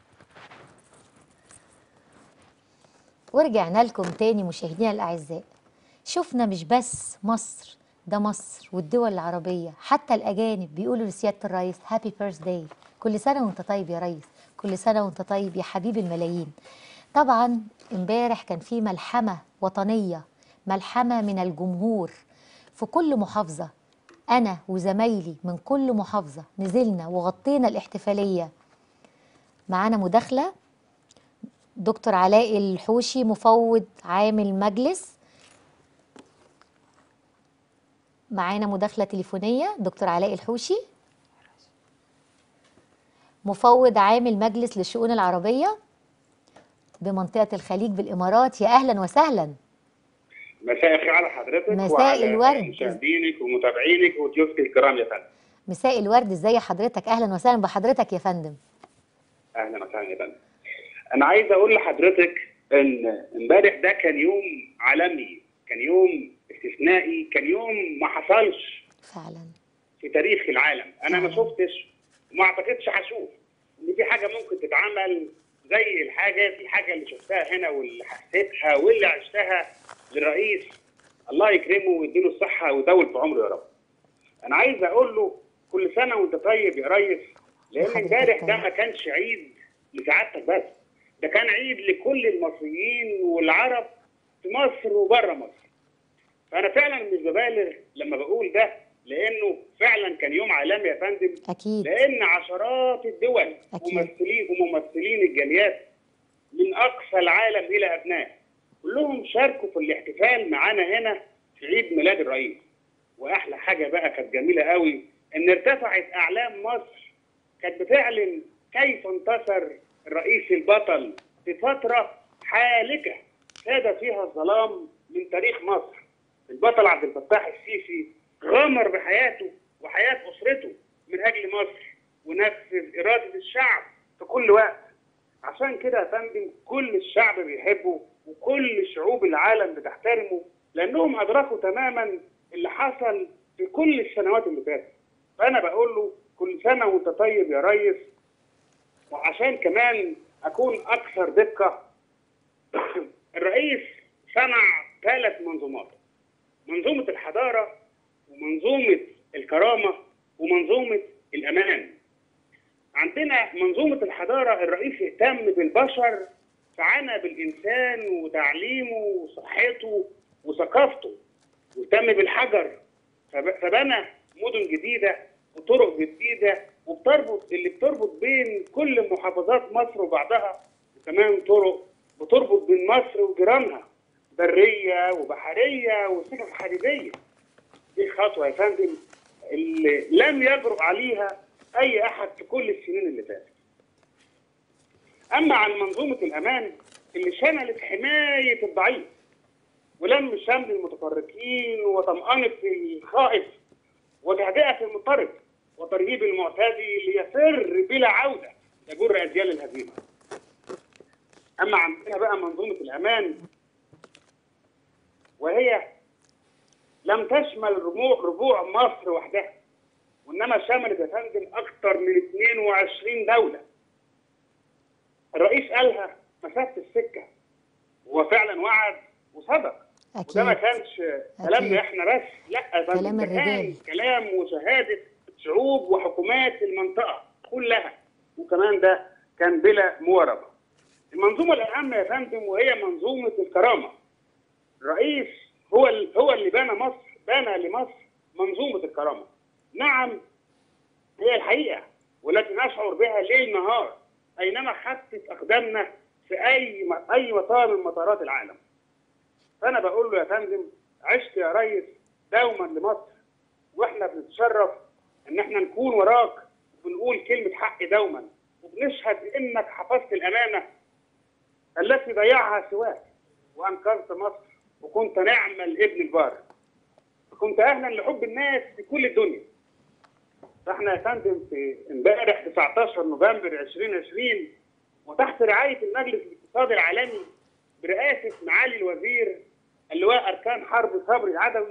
ورجعنا لكم تاني مشاهدينا الاعزاء شفنا مش بس مصر ده مصر والدول العربيه حتى الاجانب بيقولوا لسياده الرئيس هابي بيرث داي كل سنه وانت طيب يا ريس كل سنه وانت طيب يا حبيب الملايين طبعا امبارح كان في ملحمه وطنيه ملحمه من الجمهور في كل محافظه انا وزمايلي من كل محافظه نزلنا وغطينا الاحتفاليه معانا مداخله دكتور علاء الحوشي مفوض عام المجلس معانا مداخله تليفونيه دكتور علاء الحوشي مفوض عام المجلس للشؤون العربيه بمنطقه الخليج بالامارات يا اهلا وسهلا مساء الخير على حضرتك مساء وعلى الورد. مشاهدينك ومتابعينك وضيوفك الكرام يا فندم مساء الورد ازي حضرتك اهلا وسهلا بحضرتك يا فندم اهلا وسهلا يا فندم انا عايز اقول لحضرتك ان امبارح ده كان يوم عالمي كان يوم استثنائي كان يوم ما حصلش فعلا في تاريخ العالم انا ما شفتش وما اعتقدش هشوف ان في حاجه ممكن تتعمل زي الحاجه الحاجه اللي شفتها هنا واللي حسيتها واللي عشتها للرئيس الله يكرمه ويديله الصحه ويطول في عمره يا رب. انا عايز اقول له كل سنه وانت طيب يا ريس لان وحضرتك امبارح ده طيب. ما كانش عيد لسعادتك بس ده كان عيد لكل المصريين والعرب في مصر وبره مصر فانا فعلا مش ببالغ لما بقول ده لانه فعلا كان يوم عالمي يا فندم اكيد لان عشرات الدول أكيد. ممثلين وممثلين الجاليات من اقصى العالم الى ابناء كلهم شاركوا في الاحتفال معانا هنا في عيد ميلاد الرئيس واحلى حاجه بقى كانت جميله قوي ان ارتفعت اعلام مصر كانت بتعلن كيف انتصر الرئيس البطل في فتره حالكه ساد فيها الظلام من تاريخ مصر البطل عبد الفتاح السيسي غامر بحياته وحياه اسرته من اجل مصر ونفذ اراده الشعب في كل وقت عشان كده يا فندم كل الشعب بيحبه وكل شعوب العالم بتحترمه لانهم ادركوا تماما اللي حصل في كل السنوات اللي فاتت فانا بقول له كل سنه وانت طيب يا ريس وعشان كمان اكون اكثر دقه الرئيس صنع ثلاث منظومات منظومه الحضاره ومنظومه الكرامه ومنظومه الامان عندنا منظومة الحضارة الرئيس اهتم بالبشر فعنى بالإنسان وتعليمه وصحته وثقافته واهتم بالحجر فب- فبنى مدن جديدة وطرق جديدة وبتربط اللي بتربط بين كل محافظات مصر وبعضها وكمان طرق بتربط بين مصر وجيرانها برية وبحرية وسكك حديدية دي خطوة يا فندم اللي لم يجرؤ عليها أي أحد في كل السنين اللي فاتت. أما عن منظومة الأمان اللي شملت حماية الضعيف ولم شمل المتفرقين وطمأنة الخائف وتهدئة المضطرب وترهيب المعتدي ليفر بلا عودة يجر أجيال الهزيمة. أما عندنا بقى منظومة الأمان وهي لم تشمل ربوع ربوع مصر وحدها وانما شملت يا فندم اكثر من 22 دوله. الرئيس قالها مسافه السكه هو فعلا وعد وصدق وده ما اكيد كانش كلامنا احنا بس لا يا فندم، كلام ده كان الرجال. كلام وشهاده شعوب وحكومات المنطقه كلها وكمان ده كان بلا مواربه. المنظومه الاهم يا فندم وهي منظومه الكرامه. الرئيس هو ال- هو اللي بنى مصر بنى لمصر منظومه الكرامه. نعم هي الحقيقه والتي نشعر بها ليل نهار اينما خطت اقدامنا في اي م- اي مطار من مطارات العالم. فانا بقول له يا فندم عشت يا ريس دوما لمصر واحنا بنتشرف ان احنا نكون وراك وبنقول كلمه حق دوما وبنشهد انك حفظت الامانه التي ضيعها سواك وانقذت مصر وكنت نعم الابن البار كنت اهلا لحب الناس في كل الدنيا فاحنا يا فندم في امبارح 19 نوفمبر 2020 وتحت رعايه المجلس الاقتصادي العالمي برئاسه معالي الوزير اللواء اركان حرب صبري العدوي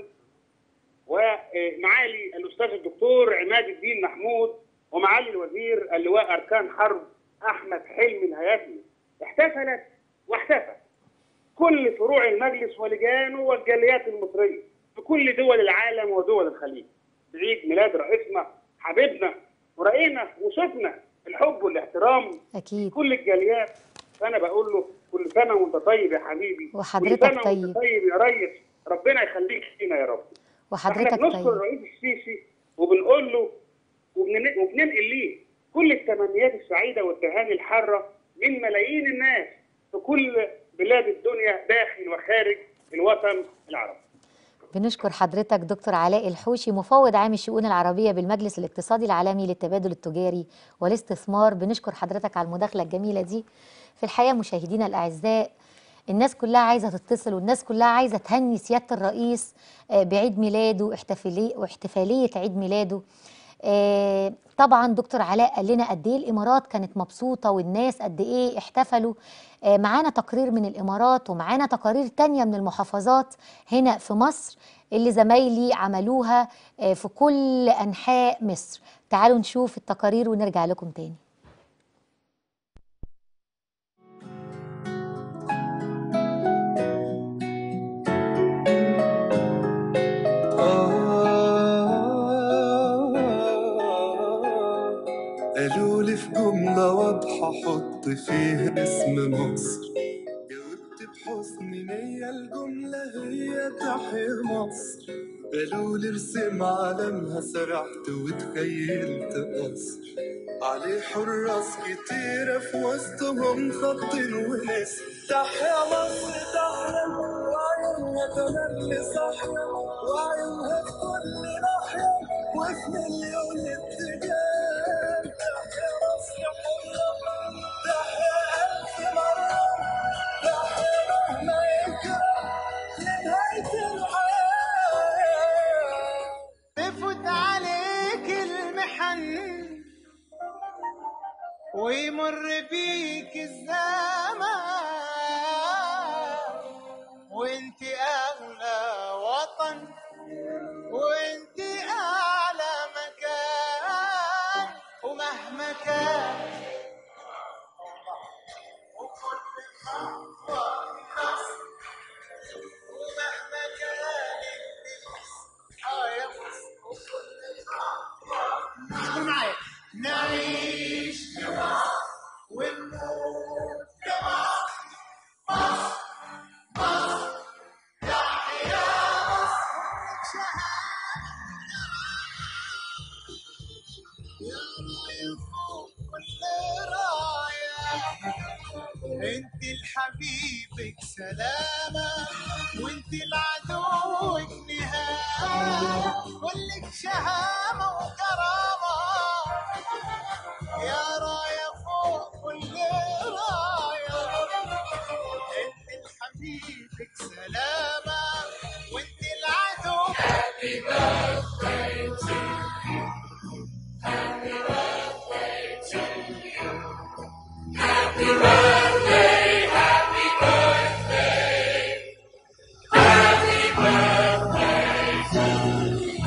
ومعالي الاستاذ الدكتور عماد الدين محمود ومعالي الوزير اللواء اركان حرب احمد حلمي الهيافي احتفلت واحتفل كل فروع المجلس ولجانه والجاليات المصريه في كل دول العالم ودول الخليج بعيد ميلاد رئيسنا حبيبنا ورأينا وشفنا الحب والاحترام اكيد كل الجاليات فانا بقول له كل سنه وانت طيب يا حبيبي وحضرتك كل سنه طيب. وانت طيب يا ريس ربنا يخليك فينا يا رب وحضرتك احنا بنشكر طيب الرئيس السيسي وبنقول له وبنن- وبننقل ليه كل التمنيات السعيده والتهاني الحاره من ملايين الناس في كل بلاد الدنيا داخل وخارج الوطن العربي بنشكر حضرتك دكتور علاء الحوشي مفوض عام الشؤون العربية بالمجلس الاقتصادي العالمي للتبادل التجاري والاستثمار بنشكر حضرتك على المداخلة الجميلة دي في الحقيقة مشاهدينا الأعزاء الناس كلها عايزة تتصل والناس كلها عايزة تهني سيادة الرئيس آه، بعيد ميلاده واحتفالية واحتفالية عيد ميلاده آه، طبعا دكتور علاء قال لنا قد ايه الامارات كانت مبسوطه والناس قد ايه احتفلوا آه، معانا تقرير من الامارات ومعانا تقارير تانية من المحافظات هنا في مصر اللي زمايلي عملوها آه، في كل انحاء مصر تعالوا نشوف التقارير ونرجع لكم تاني حط فيه اسم مصر جاوبت بحسن نية الجملة هي تحيا مصر قالوا ارسم علمها سرحت وتخيلت قصر عليه حراس كتيرة في وسطهم خط ونسر تحيا مصر تحيا وعيونها تملي صحيا وعيونها في كل ناحية وفي مليون اتجاه تحيا مصر حرة تحيا ألف مرة تحيا مهما يجرى لنهاية الحياة تفوت عليك المحن ويمر بيك الزمان وانت اغلى وطن وانت اعلى مكان ومهما كان وكل خطوة نصر ومهما كان النفس اه يا مصر وكل خطوة قول معايا نعيش كمصر ونموت كمصر مصر مصر تحيا مصر يا راية فوق كل راية انت لحبيبك سلامة وانت لعدوك نهاية كلك شهامة وكرامة يا راية فوق كل راية انت لحبيبك سلامة وانت العدو Happy birthday to you Happy birthday to you Happy birthday, happy birthday Happy birthday to you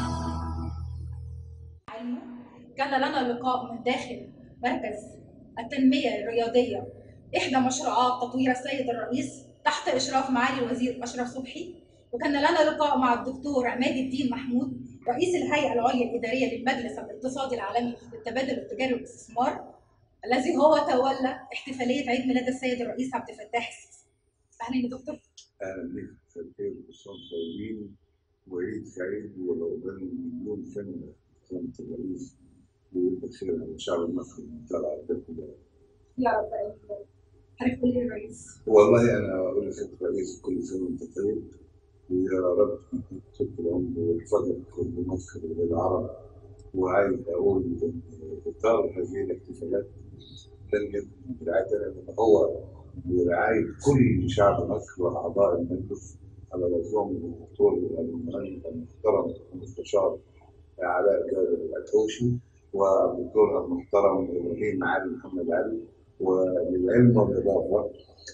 علمه كان لنا لقاء من داخل مركز التنمية الرياضية إحدى مشروعات تطوير السيد الرئيس تحت إشراف معالي الوزير أشرف صبحي وكان لنا لقاء مع الدكتور عماد الدين محمود رئيس الهيئة العليا الإدارية للمجلس الاقتصادي العالمي للتبادل التجاري والاستثمار الذي هو تولى احتفالية عيد ميلاد السيد الرئيس عبد الفتاح السيسي. أهلا يا دكتور. اهلا بك مساء الخير والصوم طيبين وعيد سعيد ولعقبال مليون سنه سنه الرئيس ويبقى خير على الشعب المصري طلع كلها يا رب آمين. حضرتك قول لي يا رئيس. والله انا اقول لك الرئيس كل سنه وانت طيب ويا رب طول العمر ويحفظك لمصر وللعرب وعايز اقول ان اطار هذه الاحتفالات لن يكن برعايتنا لان هو برعايه كل شعب مصر واعضاء المجلس على راسهم الدكتور المهندس المحترم المستشار علاء جابر العكوشي والدكتور المحترم ابراهيم علي محمد علي وللعلم والاضافه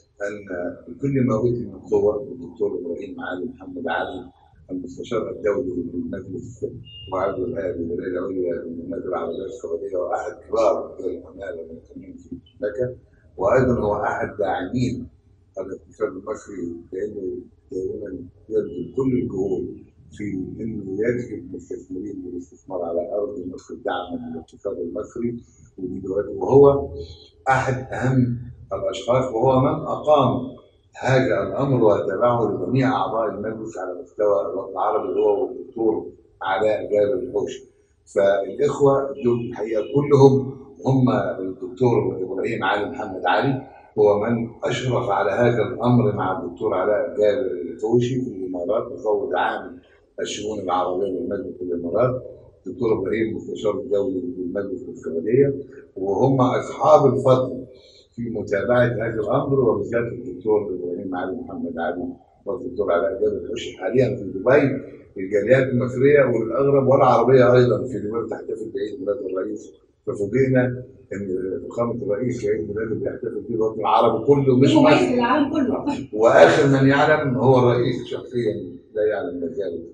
ان بكل ما اوتي من قوه الدكتور ابراهيم علي محمد علي المستشار الدولي للمجلس وعضو الهيئه الاداريه العليا للمملكه العربيه السعوديه واحد كبار رجال العماله المقيمين في المملكه وايضا هو احد داعمين الاقتصاد المصري لانه دائما يبذل كل الجهود في انه يجذب المستثمرين للاستثمار على ارض مصر دعما للاقتصاد المصري ودي دلوقتي وهو احد اهم الاشخاص وهو من اقام هذا الامر وتابعه لجميع اعضاء المجلس على مستوى الوطن العربي هو والدكتور علاء جابر الحوشي فالاخوه دول الحقيقه كلهم هم الدكتور ابراهيم علي محمد علي هو من اشرف على هذا الامر مع الدكتور علاء جابر الحوشي في الامارات مفوض عام الشؤون العربيه للمجلس في الامارات الدكتور ابراهيم مستشار الدولي للمجلس السعوديه وهم اصحاب الفضل في متابعه هذا الامر وبالذات الدكتور ابراهيم علي محمد علي والدكتور علاء جابر الحوشي حاليا في دبي الجاليات المصريه والاغرب والعربيه ايضا في دبي تحتفل بعيد ميلاد الرئيس ففوجئنا ان فخامه الرئيس في عيد ميلاده بيحتفل فيه الوطن العربي كله مش مميز مصر للعالم كله. واخر من يعلم هو الرئيس شخصيا لا يعلم مجاله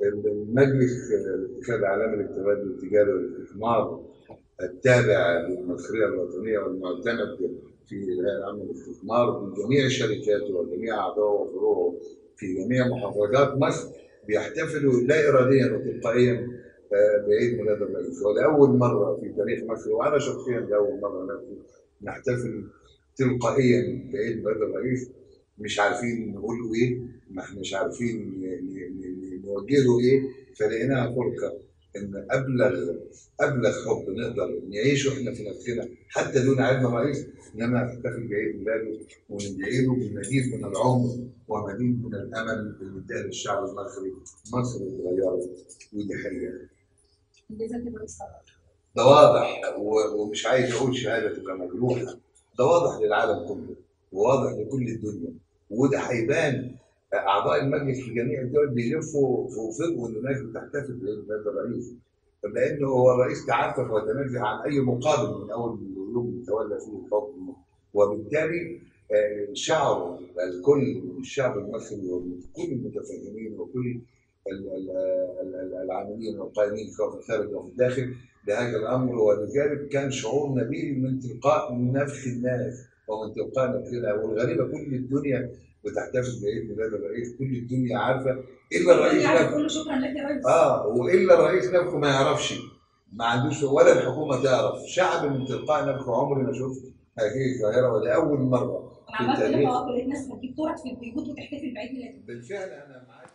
المجلس الاتحاد العالمي للتبادل التجاري والاستثمار التابع للمصريه الوطنيه والمعتمد في الهيئه العامه للاستثمار من جميع شركاته وجميع اعضائه وفروعه في جميع محافظات مصر بيحتفلوا لا اراديا وتلقائيا آه، بعيد ميلاد الرئيس ولاول مره في تاريخ مصر وانا شخصيا لاول مره نفسي نحتفل تلقائيا بعيد ميلاد الرئيس مش عارفين نقول له ايه ما احناش عارفين ن- ن- ن- نوجه له ايه فلقيناها فرصه ان ابلغ ابلغ حب نقدر نعيشه احنا في نفسنا حتى دون علم الرئيس انما نحتفل بعيد ميلاده وندعي له بمزيد من العمر ومزيد من الامل اللي اداه للشعب المصري مصر اتغيرت ودي حقيقه انجازات الرئيس طبعا ده واضح و- ومش عايز اقول شهاده تبقى مجروحه ده واضح للعالم كله وواضح لكل الدنيا وده هيبان اعضاء المجلس في جميع الدول بيلفوا وفوجئوا ان الناس بتحتفل بعيد ميلاد الرئيس لانه هو الرئيس تعفف وتنزه عن اي مقابل من اول يوم اللي تولى فيه الحكم وبالتالي آه، شعر الكل من الشعب المصري وكل المتفاهمين وكل ال- ال- ال- ال- العاملين والقائمين سواء في الخارج او في الداخل بهذا الامر ولذلك كان شعور نبيل من تلقاء نفس الناس ومن تلقاء نفسنا والغريبه كل الدنيا بتحتفل بعيد ميلاد الرئيس كل الدنيا عارفه الا الرئيس يعني نفسه كله شكرا لك يا ريس اه والا الرئيس نفسه ما يعرفش ما عندوش ولا الحكومه تعرف شعب من تلقاء نفسه عمري ما شفت هذه الظاهره ولاول مره انا في عملت التاريخ لقاءات لقيت ناس بتجيب تورت في البيوت وتحتفل بعيد ميلادي بالفعل انا معاك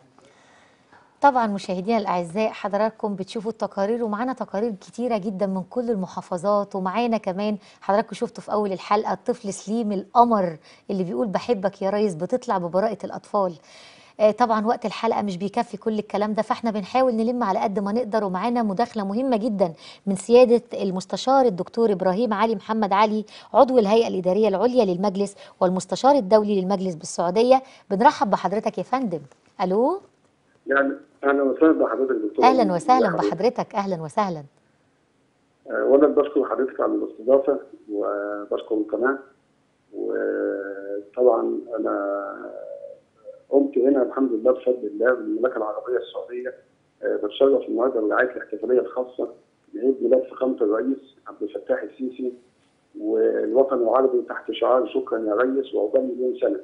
طبعا مشاهدينا الاعزاء حضراتكم بتشوفوا التقارير ومعانا تقارير كتيره جدا من كل المحافظات ومعانا كمان حضراتكم شفتوا في اول الحلقه الطفل سليم القمر اللي بيقول بحبك يا ريس بتطلع ببراءه الاطفال آه، طبعا وقت الحلقه مش بيكفي كل الكلام ده فاحنا بنحاول نلم على قد ما نقدر ومعانا مداخله مهمه جدا من سياده المستشار الدكتور ابراهيم علي محمد علي عضو الهيئه الاداريه العليا للمجلس والمستشار الدولي للمجلس بالسعوديه بنرحب بحضرتك يا فندم الو يعني اهلا وسهلا بحضرتك دكتور اهلا وسهلا حضرتك. بحضرتك اهلا وسهلا آه، وانا بشكر حضرتك على الاستضافه وبشكر القناه وطبعا انا قمت هنا الحمد لله بفضل الله بالمملكه العربيه السعوديه آه، بتشرف النهارده برعايه الاحتفاليه الخاصه بعيد ميلاد فخامه الرئيس عبد الفتاح السيسي والوطن العربي تحت شعار شكرا يا ريس وعقبال مليون سنه.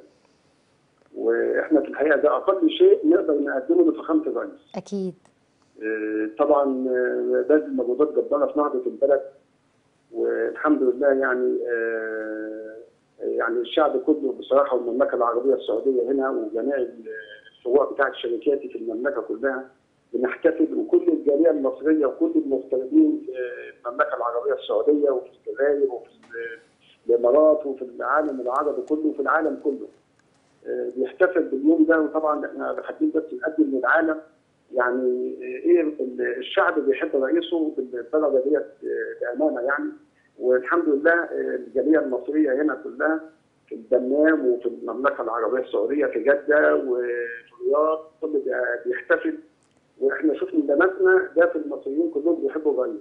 واحنا في الحقيقه ده اقل شيء نقدر نقدمه لفخامه الرئيس. اكيد آه، طبعا آه، بذل مجهودات جباره في نهضه البلد والحمد لله يعني آه، يعني الشعب كله بصراحه والمملكه العربيه السعوديه هنا وجميع الفروع بتاعت شركاتي في المملكه كلها بنحتفل وكل الجاليه المصريه وكل المغتربين في المملكه العربيه السعوديه وفي الجزائر وفي الامارات وفي العالم العربي كله وفي العالم كله آه، بيحتفل باليوم ده وطبعا احنا حابين بس نقدم للعالم يعني ايه ال- الشعب بيحب رئيسه بالدرجه ديت آه، بامانه يعني والحمد لله آه، الجاليه المصريه هنا كلها في الدمام وفي المملكه العربيه السعوديه في جده وفي الرياض كل بي- بيحتفل واحنا شفنا بناتنا ده في المصريين كلهم بيحبوا الرئيس.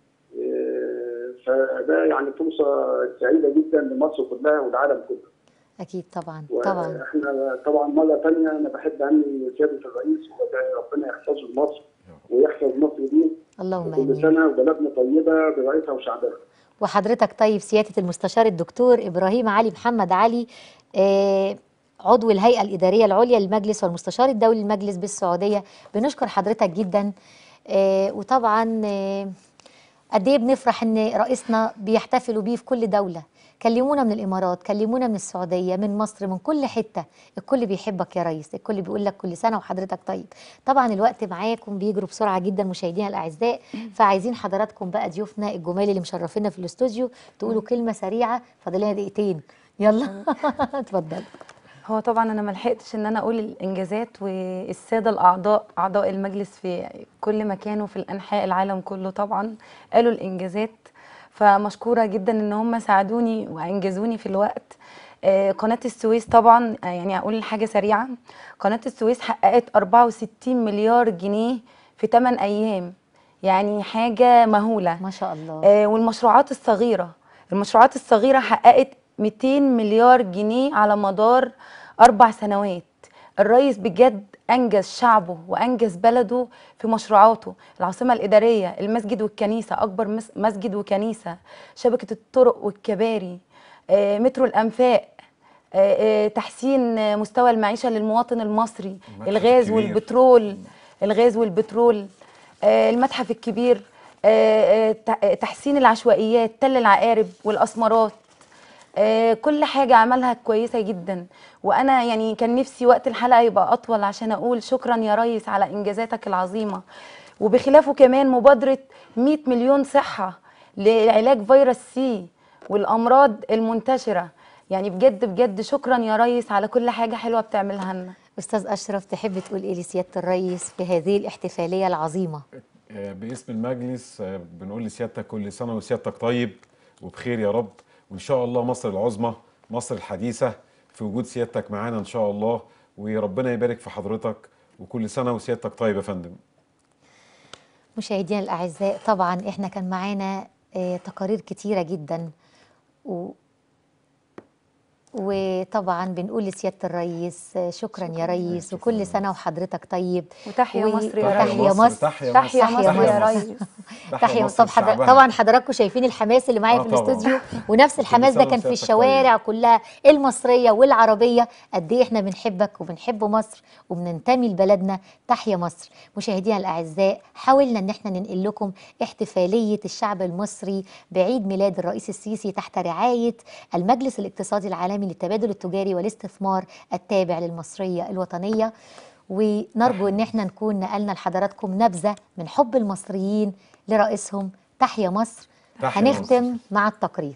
آه، فده يعني فرصه سعيده جدا لمصر كلها والعالم كله. اكيد طبعا طبعا واحنا طبعا مره ثانيه انا بحب اهني سياده الرئيس وبدعي ربنا يحفظه لمصر ويحفظ مصر دي اللهم كل امين سنه وبلدنا طيبه برئيسها وشعبها. وحضرتك طيب سياده المستشار الدكتور ابراهيم علي محمد علي آه، عضو الهيئه الاداريه العليا للمجلس والمستشار الدولي للمجلس بالسعوديه بنشكر حضرتك جدا آه، وطبعا آه، قد ايه بنفرح ان رئيسنا بيحتفلوا بيه في كل دوله كلمونا من الامارات كلمونا من السعوديه من مصر من كل حته الكل بيحبك يا ريس الكل بيقول لك كل سنه وحضرتك طيب طبعا الوقت معاكم بيجروا بسرعه جدا مشاهدينا الاعزاء فعايزين حضراتكم بقى ضيوفنا الجمال اللي مشرفينا في الاستوديو تقولوا كلمه سريعه فاضل لنا دقيقتين يلا اتفضل هو طبعا انا ما لحقتش ان انا اقول الانجازات والساده الاعضاء اعضاء المجلس في كل مكان وفي الانحاء العالم كله طبعا قالوا الانجازات فمشكوره جدا ان هم ساعدوني وانجزوني في الوقت آه، قناه السويس طبعا آه، يعني اقول حاجه سريعه قناه السويس حققت 64 مليار جنيه في 8 ايام يعني حاجه مهوله ما شاء الله آه، والمشروعات الصغيره المشروعات الصغيره حققت 200 مليار جنيه على مدار اربع سنوات الرئيس بجد انجز شعبه وانجز بلده في مشروعاته العاصمه الاداريه المسجد والكنيسه اكبر مس- مسجد وكنيسه شبكه الطرق والكباري آه، مترو الانفاق آه، آه، تحسين آه، مستوى المعيشه للمواطن المصري المتحف الغاز الكبير. والبترول الغاز والبترول آه، المتحف الكبير آه، آه، تح- تحسين العشوائيات تل العقارب والاسمرات آه، كل حاجة عملها كويسة جدا وأنا يعني كان نفسي وقت الحلقة يبقى أطول عشان أقول شكرا يا ريس على إنجازاتك العظيمة وبخلافه كمان مبادرة 100 مليون صحة لعلاج فيروس سي والأمراض المنتشرة يعني بجد بجد شكرا يا ريس على كل حاجة حلوة بتعملها لنا استاذ اشرف تحب تقول ايه لسياده الرئيس في هذه الاحتفاليه العظيمه آه، باسم المجلس آه، بنقول لسيادتك كل سنه وسيادتك طيب وبخير يا رب وان شاء الله مصر العظمى مصر الحديثه في وجود سيادتك معانا ان شاء الله وربنا يبارك في حضرتك وكل سنه وسيادتك طيب يا فندم مشاهدينا الاعزاء طبعا احنا كان معانا آه، تقارير كتيره جدا و وطبعا بنقول لسياده الرئيس آه، شكرا يا ريس وكل سنه وحضرتك طيب وتحيا مصر يا وتحيا ريس. مصر تحيا تحيا مصر يا ريس تحيا مصر طب حضر... بشعبها. طبعا حضراتكم شايفين الحماس اللي معايا آه في طبعاً. الاستوديو ونفس الحماس ده سنة كان في وسيادتك الشوارع كلها المصريه والعربيه قد ايه احنا بنحبك وبنحب مصر وبننتمي لبلدنا تحيا مصر مشاهدينا الاعزاء حاولنا ان احنا ننقل لكم احتفاليه الشعب المصري بعيد ميلاد الرئيس السيسي تحت رعايه المجلس الاقتصادي العالمي للتبادل التجاري والاستثمار التابع للمصريه الوطنيه ونرجو ان احنا نكون نقلنا لحضراتكم نبذه من حب المصريين لرئيسهم تحيا مصر تحيا هنختم مع التقرير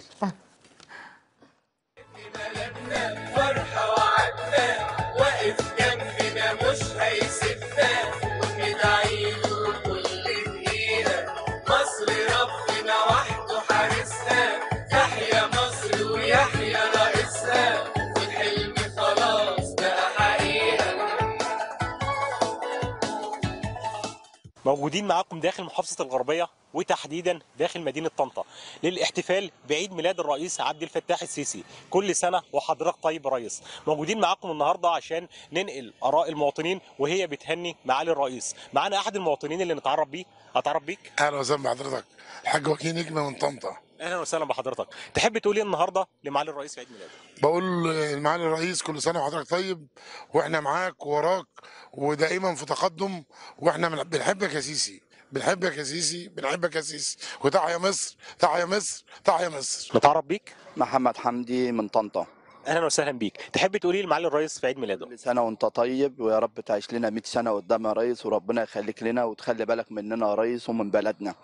فرحة وعدنا واقف جنبنا مش هيسيبنا وندعي له كل دقيقة مصر ربنا وحده حارسها تحيا مصر ويحيا رئيسها والحلم خلاص بقى حقيقة موجودين معاكم داخل محافظة الغربية وتحديدا داخل مدينة طنطا للاحتفال بعيد ميلاد الرئيس عبد الفتاح السيسي كل سنة وحضرتك طيب يا ريس موجودين معاكم النهاردة عشان ننقل آراء المواطنين وهي بتهني معالي الرئيس معانا أحد المواطنين اللي نتعرف بيه أتعرف بيك اهلا وسهلا بحضرتك الحاج وكيل نجمه من طنطا أهلا وسهلا بحضرتك تحب تقول إيه النهاردة لمعالي الرئيس في عيد ميلاده بقول لمعالي الرئيس كل سنه وحضرتك طيب واحنا معاك ووراك ودائما في تقدم واحنا من- بنحبك يا سيسي بنحبك يا سيسي بنحبك يا سيسي وتحيا مصر تحيا مصر تحيا مصر نتعرف بيك محمد حمدي من طنطا أهلا وسهلا بيك تحب تقول إيه لمعالي الرئيس في عيد ميلاده كل سنة وانت طيب ويا رب تعيش لنا 100 سنة قدام يا ريس وربنا يخليك لنا وتخلي بالك مننا يا ريس ومن بلدنا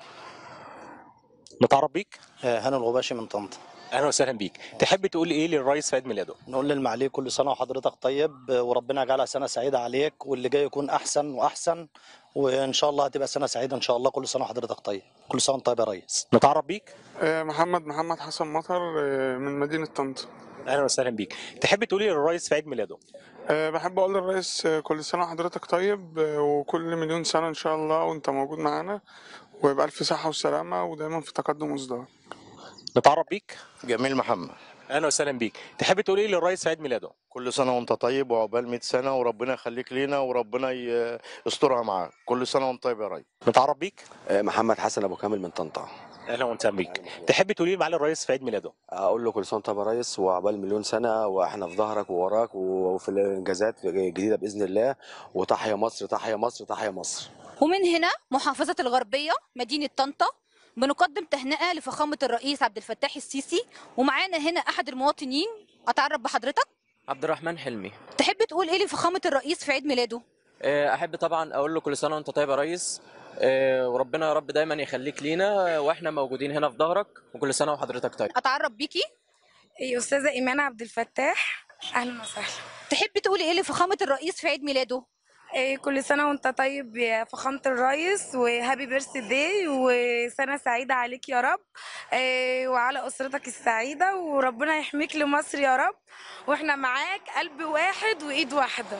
نتعرف بيك هاني الغباشي من طنطا أهلا وسهلا بيك تحب تقول إيه للرئيس في عيد ميلاده نقول للمعالي كل سنة وحضرتك طيب وربنا يجعلها سنة سعيدة عليك واللي جاي يكون أحسن وأحسن وإن شاء الله هتبقى سنة سعيدة إن شاء الله كل سنة وحضرتك طيب كل سنة وأنت طيب يا ريس نتعرف بيك آه، محمد محمد حسن مطر آه، من مدينة طنطا أهلا وسهلا بيك تحب تقول إيه للرئيس في عيد ميلاده آه، بحب أقول للرئيس آه، كل سنة وحضرتك طيب آه، وكل مليون سنة إن شاء الله وأنت موجود معانا وبألف صحة وسلامة ودايما في تقدم وازدهار نتعرف بيك جميل محمد اهلا وسهلا بيك تحب تقول ايه للرئيس في عيد ميلاده كل سنة وانت طيب وعقبال 100 سنة وربنا يخليك لينا وربنا ي- يسترها معاك كل سنة وانت طيب يا ريس نتعرف بيك محمد حسن ابو كامل من طنطا اهلا وسهلا بيك تحب تقول ايه معالي الرئيس في عيد ميلاده اقول له كل سنه وانت طيب يا ريس وعقبال مليون سنه واحنا في ظهرك ووراك وفي الانجازات جديده باذن الله وتحيا مصر تحيا مصر تحيا مصر ومن هنا محافظة الغربية مدينة طنطا بنقدم تهنئة لفخامة الرئيس عبد الفتاح السيسي ومعانا هنا أحد المواطنين أتعرف بحضرتك عبد الرحمن حلمي تحب تقول إيه لفخامة الرئيس في عيد ميلاده؟ آه، احب طبعا اقول له كل سنه وانت طيب يا ريس آه، وربنا يا رب دايما يخليك لينا واحنا موجودين هنا في ظهرك وكل سنه وحضرتك طيب أتعرف بيكي إيه، أستاذة إيمان عبد الفتاح أهلا وسهلا تحب تقولي إيه لفخامة الرئيس في عيد ميلاده؟ إيه، كل سنة وأنت طيب يا فخامة الرئيس وهابي بيرث داي وسنة سعيدة عليك يا رب إيه، وعلى أسرتك السعيدة وربنا يحميك لمصر يا رب وإحنا معاك قلب واحد وإيد واحدة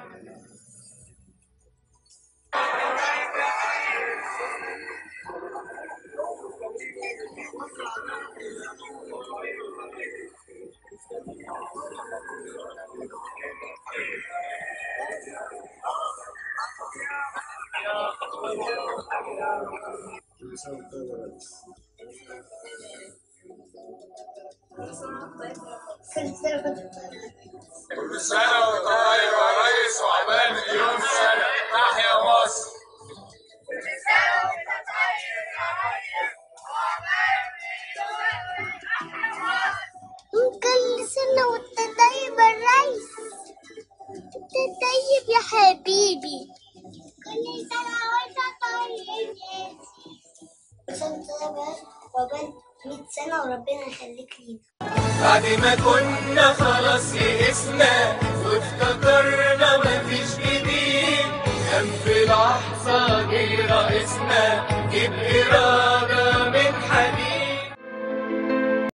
كل سنة وانت طيب يا ريس وعقبال مليون سنة تحيا مصر ممكن طيب يا ريس وعقبال 100 سنة وربنا يخليك لينا بعد ما كنا خلاص يئسنا وافتكرنا مفيش جديد كان في لحظة جه رئيسنا جه بإرادة